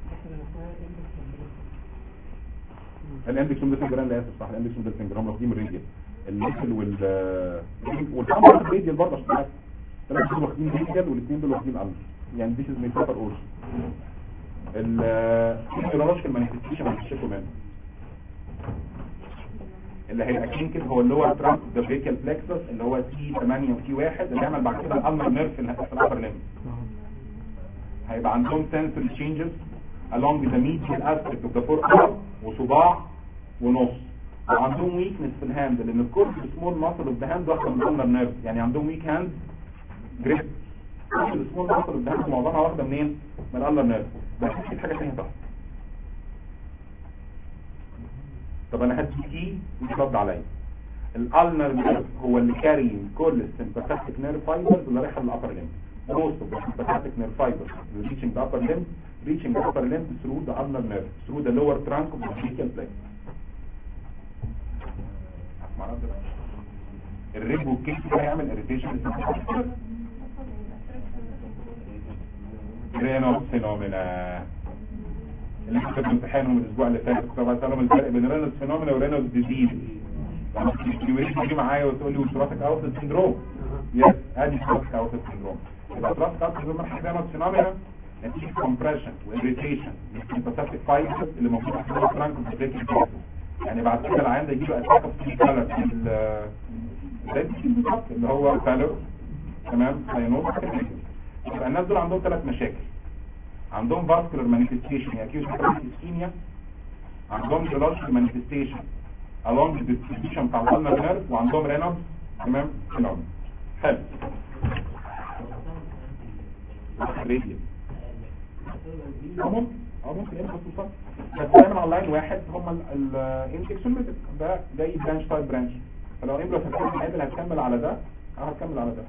الاندكس ومدل سنجرام لا اسف صح الاندكس ومدل سنجرام واخدين من الريديال الليفل وال والخمر الريديال برضه عشان تعرف الثلاثه دول واخدين ريديال والاثنين دول واخدين الم يعني this is may suffer also النيورولوجيكال مانيفستيشن هتشوفوا منه اللي هيبقى كده هو اللي هو ترانس ذا بريكال بلكسس اللي هو تي 8 وتي 1 اللي يعمل بعد كده الالمر نيرف في الابر ليمب هيبقى عندهم sensory changes along the medial aspect of the forearm وصباع ونص وعندهم ويكنس في الهاند لان الكورس سمول ماسل اوف ذا هاند واخده من الالمر نيرف يعني عندهم ويك هاند جريب السمول ماسل اوف ذا هاند معظمها واخده منين؟ من الالمر نيرف بس في حاجه ثانيه تحت طب انا هدي كي ويرد عليا الالنر نيرف هو اللي كاري كل السمباثيك نيرف فايبرز اللي رايحه للابر ليمب most of the sympathetic nerve fibers reaching the upper limb reaching the upper limb through the ulnar nerve through the lower trunk of the brachial plexus اسمع رد بقى. الريب والكيك ده هيعمل اريتيشن رينوس فينومينا اللي احنا كنا امتحانهم الاسبوع اللي فات كنت بسالهم الفرق بين رينوس فينومينا ورينوس ديزيز لما تيجي معايا وتقول لي وترافيك اوت سندروم يس ادي ترافيك اوت سندروم يبقى ترافيك اوت سندروم احنا رينوس فينومينا نتيجه كومبريشن واريتيشن انتسبتيك فايبرز اللي موجوده في الفرانك بريكنج يعني بعد كده العيان ده يجيله اتاك اوف سي كلر زي التيم بالظبط اللي هو كالر تمام ساينوز يبقى الناس دول عندهم ثلاث مشاكل عندهم فاسكولار مانيفستيشن يعني اكيوت اسكيميا عندهم جلوجيكال مانيفستيشن along the distribution بتاع الالنر نيرف وعندهم رينوس تمام فينومين حلو راديال اه ممكن اه ممكن يبقى خصوصا بس دايما على لاين واحد هم الانفكسولوجيك ده جاي برانش تايب برانش فلو امبلو فاكر عادل هتكمل على ده اه هتكمل على ده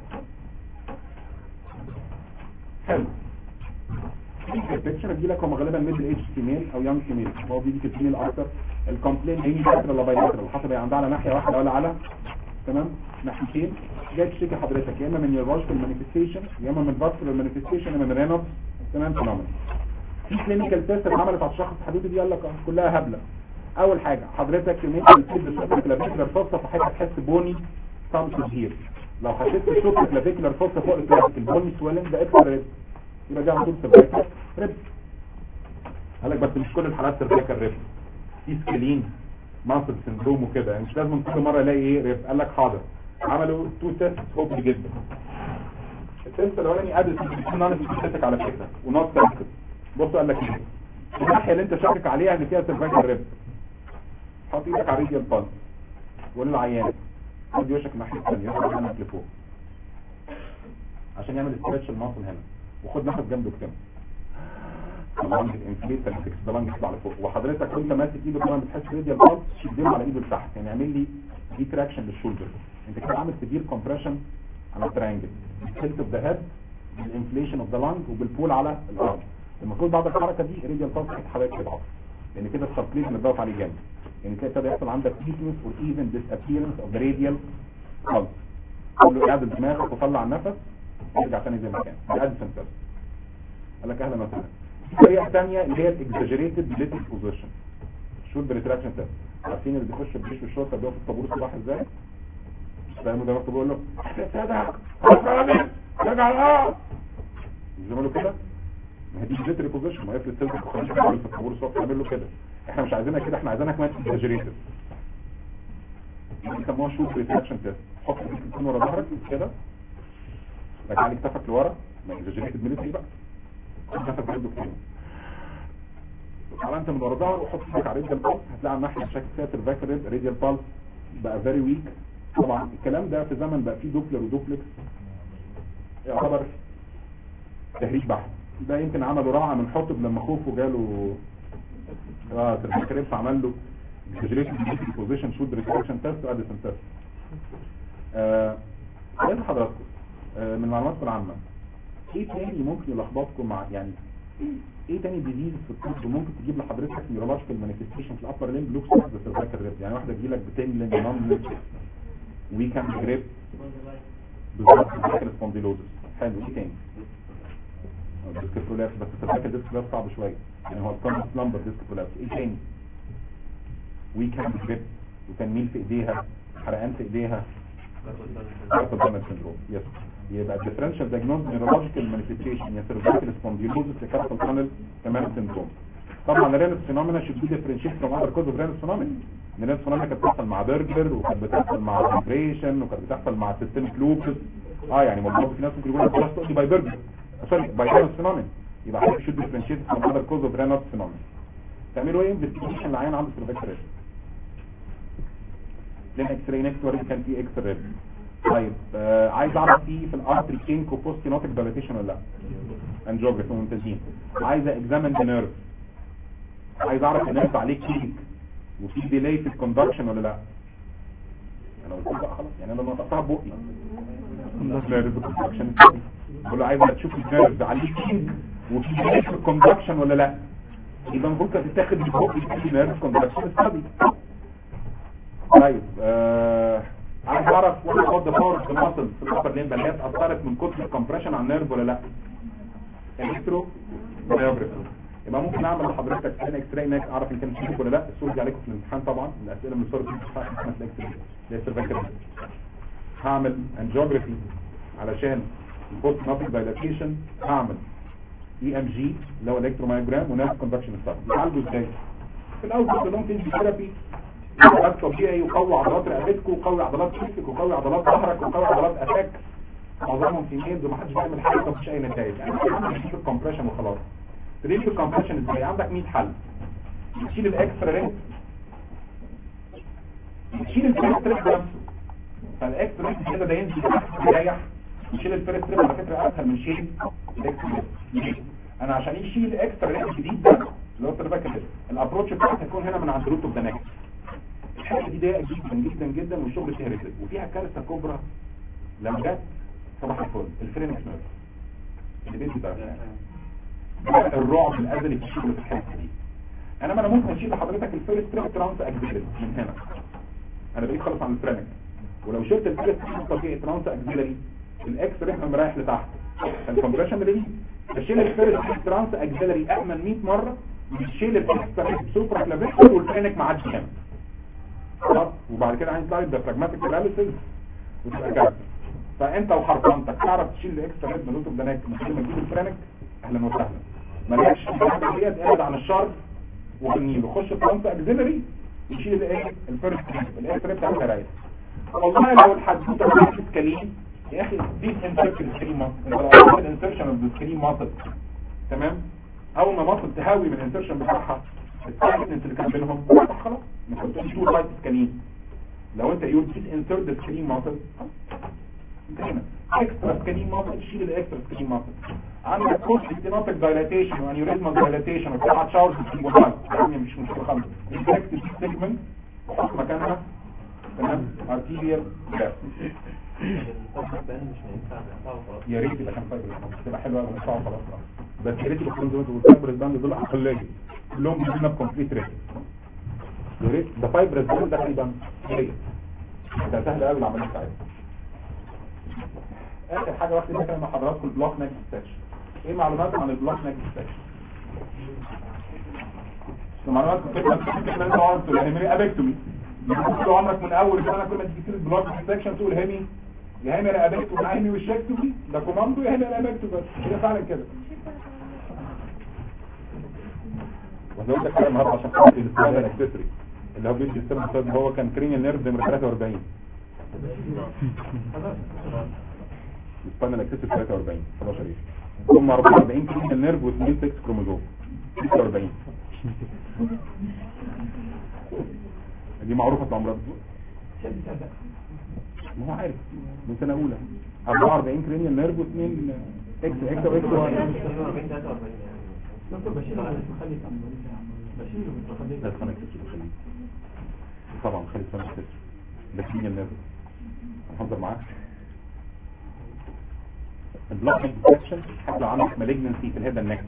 حلو في البيكتشر هتجي لك هم غالبا ميدل ايج فيميل او يونج فيميل هو بيجي في الفيميل اكتر الكومبلين هي لاترال ولا بايلاترال حسب هي عندها على ناحيه واحده ولا على تمام ناحيتين جاي تشتكي حضرتك يا اما من نيورولوجيكال مانيفستيشن يا اما من فاسكولار مانيفستيشن يا اما من رينوس تمام فينومين في كلينيكال تيست اتعملت على الشخص الحديدي دي قال لك كلها هبله اول حاجه حضرتك يومين بتسيب الشوك كلافيكولار فوسا فحضرتك هتحس بوني سام كبير لو حسيت الشوك كلافيكولار فوسا فوق الكلاسيك البوني سويلنج ده اكتر ريب يبقى ده على طول سيرفايكال ريب قال لك بس مش كل الحالات سيرفايكال ريب في سكلين ماسل سندروم وكده يعني مش لازم كل مره الاقي ايه ريب قال لك حاضر عملوا تو تيست هوبلي جدا التيست الاولاني قابل نون سبيسيفيك على فكره ونوت سنسيتيف بص قال لك ايه الناحيه اللي انت شاكك عليها ان فيها سيرفايكال ريب حط ايدك على ريديال بالز وقول للعيان ادي وشك الناحيه الثانيه يرفع عينك لفوق عشان يعمل ستريتش الماسل هنا وخد نفس جنبه كده اللانج انفليت فالفيكس ده لانج يطلع لفوق وحضرتك وانت ماسك ايده كمان بتحس ريديال بالز شديله على ايده لتحت يعني اعمل لي دي تراكشن للشولدر انت كده عامل سيفير كومبريشن على الترينجل التلت اوف ذا هيد بالانفليشن اوف ذا لانج وبالبول على الارم المفروض بعد الحركه دي ريديال بالز حضرتك تضعف لان كده السبليشن اتضغط عليه جامد يعني تلاقي ابتدى يحصل عندك weakness or even disappearance of the radial pulse قول له اعدل دماغك وطلع النفس ارجع تاني زي ما كان دي ادسن تيست قال لك اهلا وسهلا الطريقه الثانيه اللي هي الاكزاجريتد ليتل بوزيشن شولدر ريتراكشن تيست عارفين اللي بيخش الجيش والشرطه بيقف في الطابور الصباح ازاي؟ فاهم ده بيقول له سيادك ارجع الارض مش بيعملوا كده ما هي دي ليتل بوزيشن ما يفرض سلك وخش في الطابور الصبح يعمل له كده احنا مش عايزينها كده احنا عايزينها كمان اكزاجريتد بيسموها شوت ريتراكشن تيست حط ايدك ورا ظهرك كده رجع لي كتفك لورا ما اكزاجريتد ميليتري بقى كتفك برضه كده على انت من ورا ظهر وحط ايدك على ريديال بالز هتلاقي على الناحيه الشكل فيها سيرفاكال ريديال بالز بقى فيري ويك طبعا الكلام ده في زمن بقى فيه دوبلر ودوبلكس يعتبر تهريج بحت ده يمكن عملوا رعا من حطب لما خوفه جاله اه سيرفاكال عمل له اكزاجريتد بوزيشن شوت ريتراكشن تيست واديسون تيست آه عايز حضراتكم آه من معلوماتكم العامه ايه تاني ممكن يلخبطكم مع يعني ايه تاني ديزيز في الطب ممكن تجيب لحضرتك نيورولوجيكال مانيفستيشن في الابر ليمب لوكس ذا سيرفايكال ريب يعني واحده تجي لك بتنجلن نون ويكاند جريب بالظبط سيرفايكال سبونديلوزس حلو ايه تاني ديسك برولابس بس السيرفايكال ديسك برولابس صعب شويه يعني هو الكونس لامبر ديسك برولابس ايه تاني ويكاند جريب وتنميل في ايديها حرقان في ايديها كاربال دامج سندروم يس يبقى الديفرنشال دايجنوز نيورولوجيكال مانيفستيشن يا سيرفايكال سبونديلوزس يا كاربال تانل تمام سندروم طبعا الرينس فينومينا شود بي ديفرنشيت فروم اذر كوز اوف رينس فينومينا الرينس فينومينا كانت بتحصل مع برجر وكانت بتحصل مع فايبريشن وكانت بتحصل مع سيستميك لوبس اه يعني برضه في ناس ممكن يقولوا خلاص تقول لي باي برجر سوري باي رينس فينومينا يبقى حضرتك شود ديفرنشيت فروم اذر كوز اوف رينس فينومينا تعملوا ايه انفستيجيشن لعيان عنده سيرفايكال لين اكس راي نكست وريد كان في اكس راي طيب آه عايز اعرف فيه في الارتري كينك وبوست نوتك دايليتيشن ولا لا انجيوجرافي ممتازين عايز اكزامن ذا نيرف عايز اعرف النيرف عليه كينك وفي ديلي في الكوندكشن ولا لا انا قلت بقى خلاص يعني انا لما نطقتها بقي نيرف كوندكشن بقول له عايز تشوف النيرف عليه كينك وفي ديلي في الكوندكشن ولا لا يبقى المفروض كانت تتاخد من بقي في نيرف كوندكشن ستادي طيب آه عايز اعرف وات اباوت ذا باور اوف ذا ماسل في الابر لين اللي هي اتاثرت من كتر الكمبريشن على النيرف ولا لا الكترو بايوجرافي يبقى ممكن اعمل لحضرتك سكان اكس راي ناك اعرف ان كان فيك ولا لا الصوره دي عليكم في الامتحان طبعا الاسئله من الصوره دي بتاعت اسمها الاكس راي اللي هي سيرفيكال هعمل انجيوجرافي علشان البوست نوبل دايلاتيشن هعمل اي ام جي اللي هو الكترومايوجرام وناس كوندكشن ستار بيتعالجوا ازاي في الاول كلهم فيزيو ثيرابي علاج طبيعي يقوي عضلات رقبتك ويقوي عضلات كتفك ويقوي عضلات ظهرك ويقوي عضلات افاك معظمهم في ميلز ومحدش بيعمل حاجه ومفيش اي نتائج يعني بتشوف الكمبريشن وخلاص تريد الكمبريشن ازاي عندك 100 حل تشيل الاكسترا رينج تشيل الفيرست رينج نفسه فالاكسترا رينج كده ده ينزل يريح يشيل الفيرست رينج على فكره اسهل من شيل الاكسترا رينج انا عشان يشيل اكسترا رينج جديد ده اللي هو السيرفاكال الابروتش بتاعك هيكون هنا من عند روت اوف ذا نيك الحته دي ضيقه جدا جدا جدا والشغل فيها ريسك وفيها كارثه كبرى لو جت صباح الفل الفرينكس نيرف اللي بيدي بقى الرعب الازلي في الشغل في الحته دي انا ما انا ممكن اشيل لحضرتك الفيرست تريك ترانس اكزيلري من هنا انا بقيت خلص عن الفرينك ولو شلت الفيرست تريك طبيعي ترانس اكزيلري الاكس ريحه رايح لتحت الكمبريشن اللي بشيل الفيرست تريك ترانس اكزيلري امن 100 مره بتشيل الاكسترا سوبرا كلافيكول والفرينك ما عادش هنا خلاص وبعد كده هنطلع الديافراجماتيك اناليسيس وتبقى كده فانت وحرفنتك تعرف تشيل الاكسترا هيد من روت اوف ذا نيك من غير ما تجيب الفرينك اهلا وسهلا مالكش في الحاجه ديت ابعد عن الشرق والنيل وخش في فرونت اكزيلري يشيل الايه الفيرست الاكسترا بتاع الرايت والله لو الحدوته بتاعت سكالين يا اخي دي انسرشن السكرين ماسل الانسرشن اوف السكرين ماسل تمام اول ما ماسل تهاوي من الانسرشن بتاعها التايتنس اللي كان بينهم خلاص ما كنتش تو سايد سكالين لو انت يور ديس انسرت ذا سكرين ماسل انتهينا اكسترا سكرين ماسل شيل الاكسترا سكرين ماسل عندك كورس استناطك دايلاتيشن وانيوريزمال دايلاتيشن وبتاع تشارج في الموبايل يعني مش مشكله خالص الفلكس سيجمنت وحط مكانها تمام ارتيريال جاب يا ريت يبقى كان فايبر تبقى حلوه قوي نقطعه خلاص بس يا ريت يكون زي ما انتوا فايبر باند دول اقليه كلهم بيجينا بكمبليت ريت يا ريت ده فايبر باند ده تقريبا هي ده سهل قوي العمليه بتاعتها اخر حاجه واخد بالك مع حضراتكم البلوك نيك ستاتش ايه معلومات عن البلوك نيك ستاتش معلومات فكره فكره انت عارف الهيمي ابيكتومي طول عمرك من اول سنه كل ما تيجي تكتب البلوك سكشن تقول هيمي يا هيمي انا ابيكتومي مع هيمي والشكتومي ده كوماندو يا هيمي انا ابيكتومي بس هي فعلا كده وزودت حاجه النهارده عشان خاطر السبب الاكسسوري اللي هو بيدي السبب هو كان كرينيال نيرف نمره 43 السباينال اكسسوري 43 11 ايه ثم 44 كرينيال نيرف و2 6 كروموزوم 46 دي معروفه في الامراض ما هو عارف من سنه اولى 44 كرينيال نيرف و2 اكس اكس واكس دكتور بشير على المخلي بشير لا تخليك تخليك طبعا خلي سنة تسر ده كرينيال نيرف هنحضر معاك البلوك ديتكشن حتى لو عندك مالجنسي في الهيد النك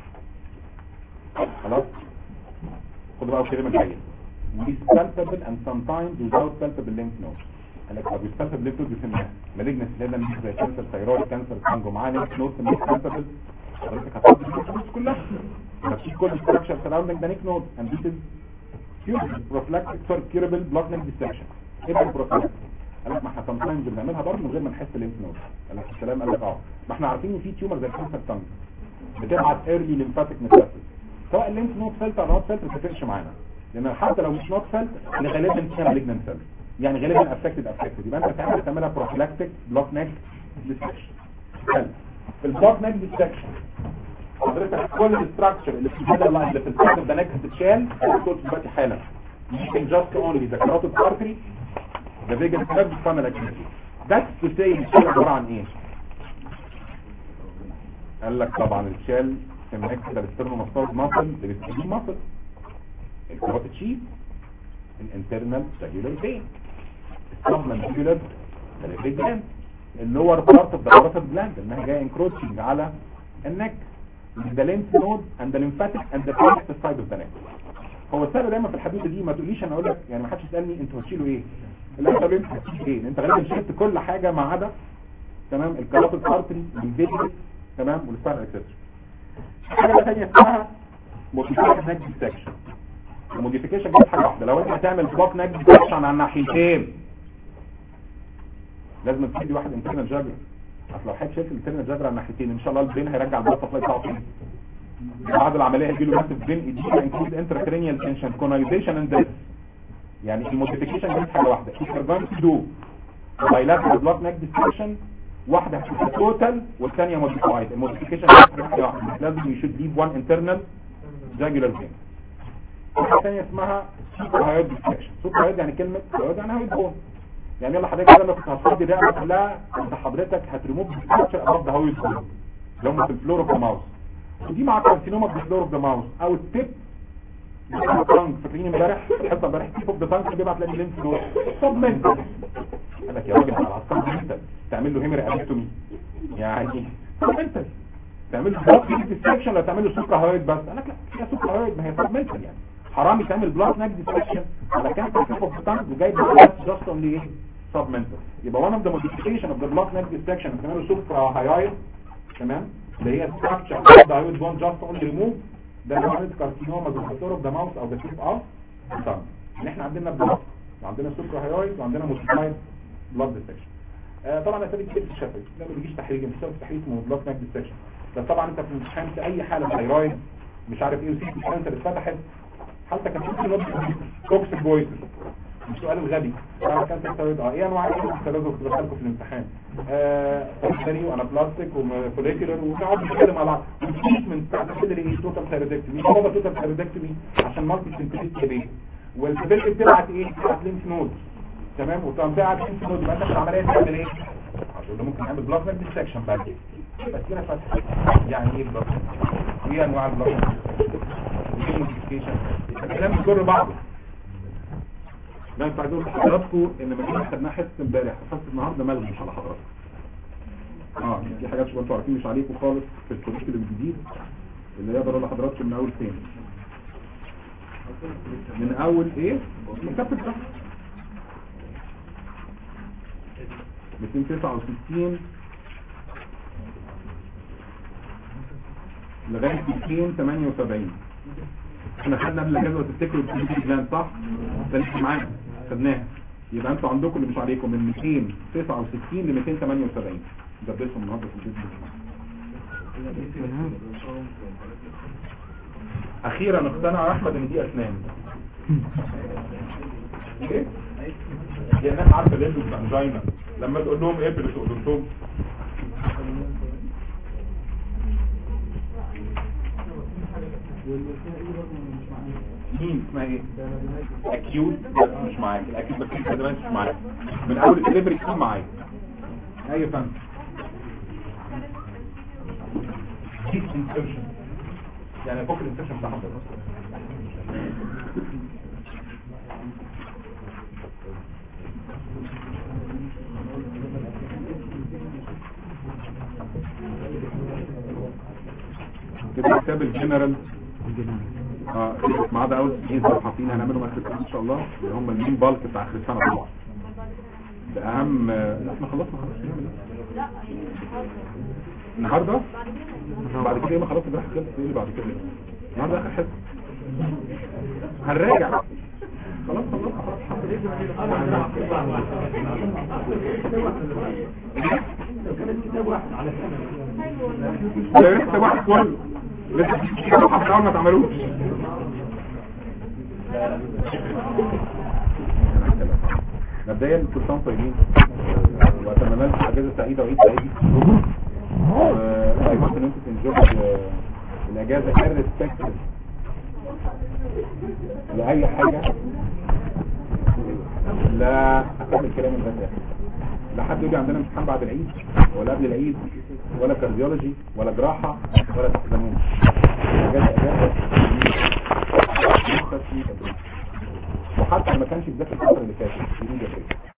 خلاص خد بقى الكلمه الجايه dispensable and sometimes without palpable lymph nodes قال لك dispensable lymph nodes بيسميها malignancy اللي هي لما زي كانسر ثايرويد كانسر كانجو معاه lymph nodes مش palpable حضرتك هتحط lymph nodes كلها في كل structure surrounding the lymph node and this is curable prophylactic for curable blood lymph dissection ايه بقى البروفلاكتيك قال لك ما احنا sometimes بنعملها برضه من غير ما نحس الليمف نود قال لك الكلام قال لك اه ما احنا عارفين ان في تيومر زي الكانسر تانج بتبعت ايرلي ليمفاتيك ميتاستاسيس سواء الليمف نود فلت او نود فلت ما تفرقش معانا لان حتى لو مش نود فلت اللي غالبا فيها مالجنان سيل يعني غالبا افكتد افكتد يبقى انت تعمل تعملها بروفلاكتيك بلوك نيك ديسكشن البلوك نيك ديسكشن حضرتك كل الاستراكشر اللي في هذا اللاين اللي في السايد ده نيك هتتشال هتقول دلوقتي حالا يمكن جاست اونلي ذا كاروتيد ارتري ذا فيجن كلاب فانل اكتيفيتي ذاتس تو سي الشال عباره عن ايه قال لك طبعا الشال هناك كده الاسترنو مصطلح ماسل اللي بتسميه ماسل الكاروتيد شيت الانترنال سيلولار فين السبلانتيولار سيلولار جلاند اللور بارت اوف ذا كاروتيد جلاند انها جايه انكروتشنج على النك the lymph node and the lymphatic and the pericardial side of the neck هو السبب دايما في الحدوته دي ما تقوليش انا اقول لك يعني ما حدش يسالني انتوا هتشيلوا ايه الانترلينك ايه انت غالبا شلت كل حاجه ما عدا تمام الكاراتيد ارتري والفيجاس تمام والسباين اكسسوري حاجه ثانيه اسمها موديفيكيشن نيك ديسكشن الموديفيكيشن دي حاجه واحده لو انت هتعمل بلوك نيك ديسكشن على الناحيتين لازم تدي واحد انترنال جابر اصل لو حد شايف الانترنال جابر على الناحيتين ان شاء الله البين هيرجع البلد سبلاي بتاعه تاني بعد العمليه هيجي له ماسف بين ايدينا انكلود انتراكرينيال تنشن كونايزيشن اند ديث يعني الموديفيكيشن دي حاجه واحده انترفانس دو بايلاترال بلوك نيك ديسكشن واحده هتبقى توتال والثانيه موديفايد الموديفيكيشن حاجه واحده لازم يشوت ليف وان انترنال جاجولار فين حاجه ثانيه اسمها سوبر هايد ديسكشن سوبر هايد يعني كلمه هايد يعني هايد بون يعني يلا حضرتك لما كنت هتفضي ده كلها انت حضرتك هتريموف ستراكشر اباف ذا هايد بون اللي هم في الفلور اوف ذا ماوس ودي مع كارسينوما في الفلور اوف ذا ماوس او التيب تانك فاكرين امبارح في الحصه امبارح تيب اوف ذا تانك بيبعت لك لينف نود طب منتل قال لك يا راجل على العسكر منتل تعمل له هيمري ابيكتومي يعني طب منتل تعمل له بلوك ديستراكشن ولا تعمل له سوبر هايد بس قال لك لا هي سوبر هايد ما هي سب منتل يعني حرام يتعمل بلوك ناك ديستراكشن على كام تيب اوف ذا تانك وجايب جاست اونلي ايه سب منتل يبقى one of the modification of the block neck dissection بنعمله سوبر هايد تمام اللي هي structure of the hyoid bone just only remove ده اللي عملت كارسينوما بالدكتور اوف ذا ماوس او ذا تيب اوف ذا ان احنا عندنا بلوك وعندنا سوبر هايويد وعندنا موتيفايد بلاد ديسكشن آه طبعا اساليب كتير في الشفوي ده ما بيجيش تحريج مش تحريج اسمه بلوك ناك ديسكشن بس طبعا انت في الامتحان في اي حاله ثايرويد مش عارف ايه وسيتي كانسر اتفتحت حالتك هتمشي نوت توكسيك بويز السؤال الغبي انا كانسر ثايرويد اه ايه انواع الثلاثه كنت بدخلكم في الامتحان آه سيرجري وانا بلاستيك وفوليكولر ونقعد نتكلم على بعض والتريتمنت بتاع السيرجري ايه توتال ثايرويدكتومي ايه هو توتال ثايرويدكتومي عشان مالتي سنتريتي بيه والسيفيلتي بتبعت ايه بتبعت لينف نود تمام وتنبعت لينف نود يبقى انت في العمليه تعمل ايه هتقول له ممكن نعمل بلاد نيك ديسكشن بعد كده بس كده فتح يعني ايه بلاد وايه انواع البلاد وايه الموديفيكيشن الكلام بيجر بعضه لا انت عايز اقول لحضراتكم ان ما خدناها حصه امبارح حصه النهارده ملغي مش على حضراتكم اه في حاجات شويه انتوا عارفين مش عليكم خالص في الكوريكولم الجديد اللي يقدر لحضراتكم من اول فين من اول ايه من كابتن ده 269 لغايه 278 احنا خدنا قبل الاجازه تفتكروا الكلينيكال بلان صح ده لسه معانا خدناها يبقى انتوا عندكم اللي مش عليكم من 269 ل 278 دبسهم النهارده في البيت اخيرا اقتنع احمد ان دي اسنان ايه هي الناس عارفه ليه الانجينا لما تقول لهم ايه بالاودونتوم مين اسمها ايه اكيوت مش معاك الاكيوت بس انت دلوقتي مش معاك من اول الدليفري تكون معاك ايوه فندم كيس انسرشن يعني فوق الانسرشن بتاع حضرتك كده كتاب الجنرال اه مع ده اول ايه صفحتين هنعمله مثلا ان شاء الله اللي هم المين بالك بتاع اخر السنه طبعا ده اهم لا احنا خلصنا خلاص نعمل ايه النهارده بعد كده ما خلاص ده خلص ايه اللي بعد كده النهارده اخر حصه هنراجع خلاص خلاص ده لسه واحد كله لسه في صفحه ما تعملوش مبدئيا كل سنه طيبين واتمنى لكم اجازه سعيده وعيد سعيد اي هوب ان انتم تنجحوا الاجازه irrespective لاي حاجه لا اكمل كلام الغزال لا حد يقول لي عندنا امتحان بعد العيد ولا قبل العيد ولا كارديولوجي ولا جراحه ولا تحزنون اجازه اجازه وحتى ما كانش بذاكر الفتره اللي فاتت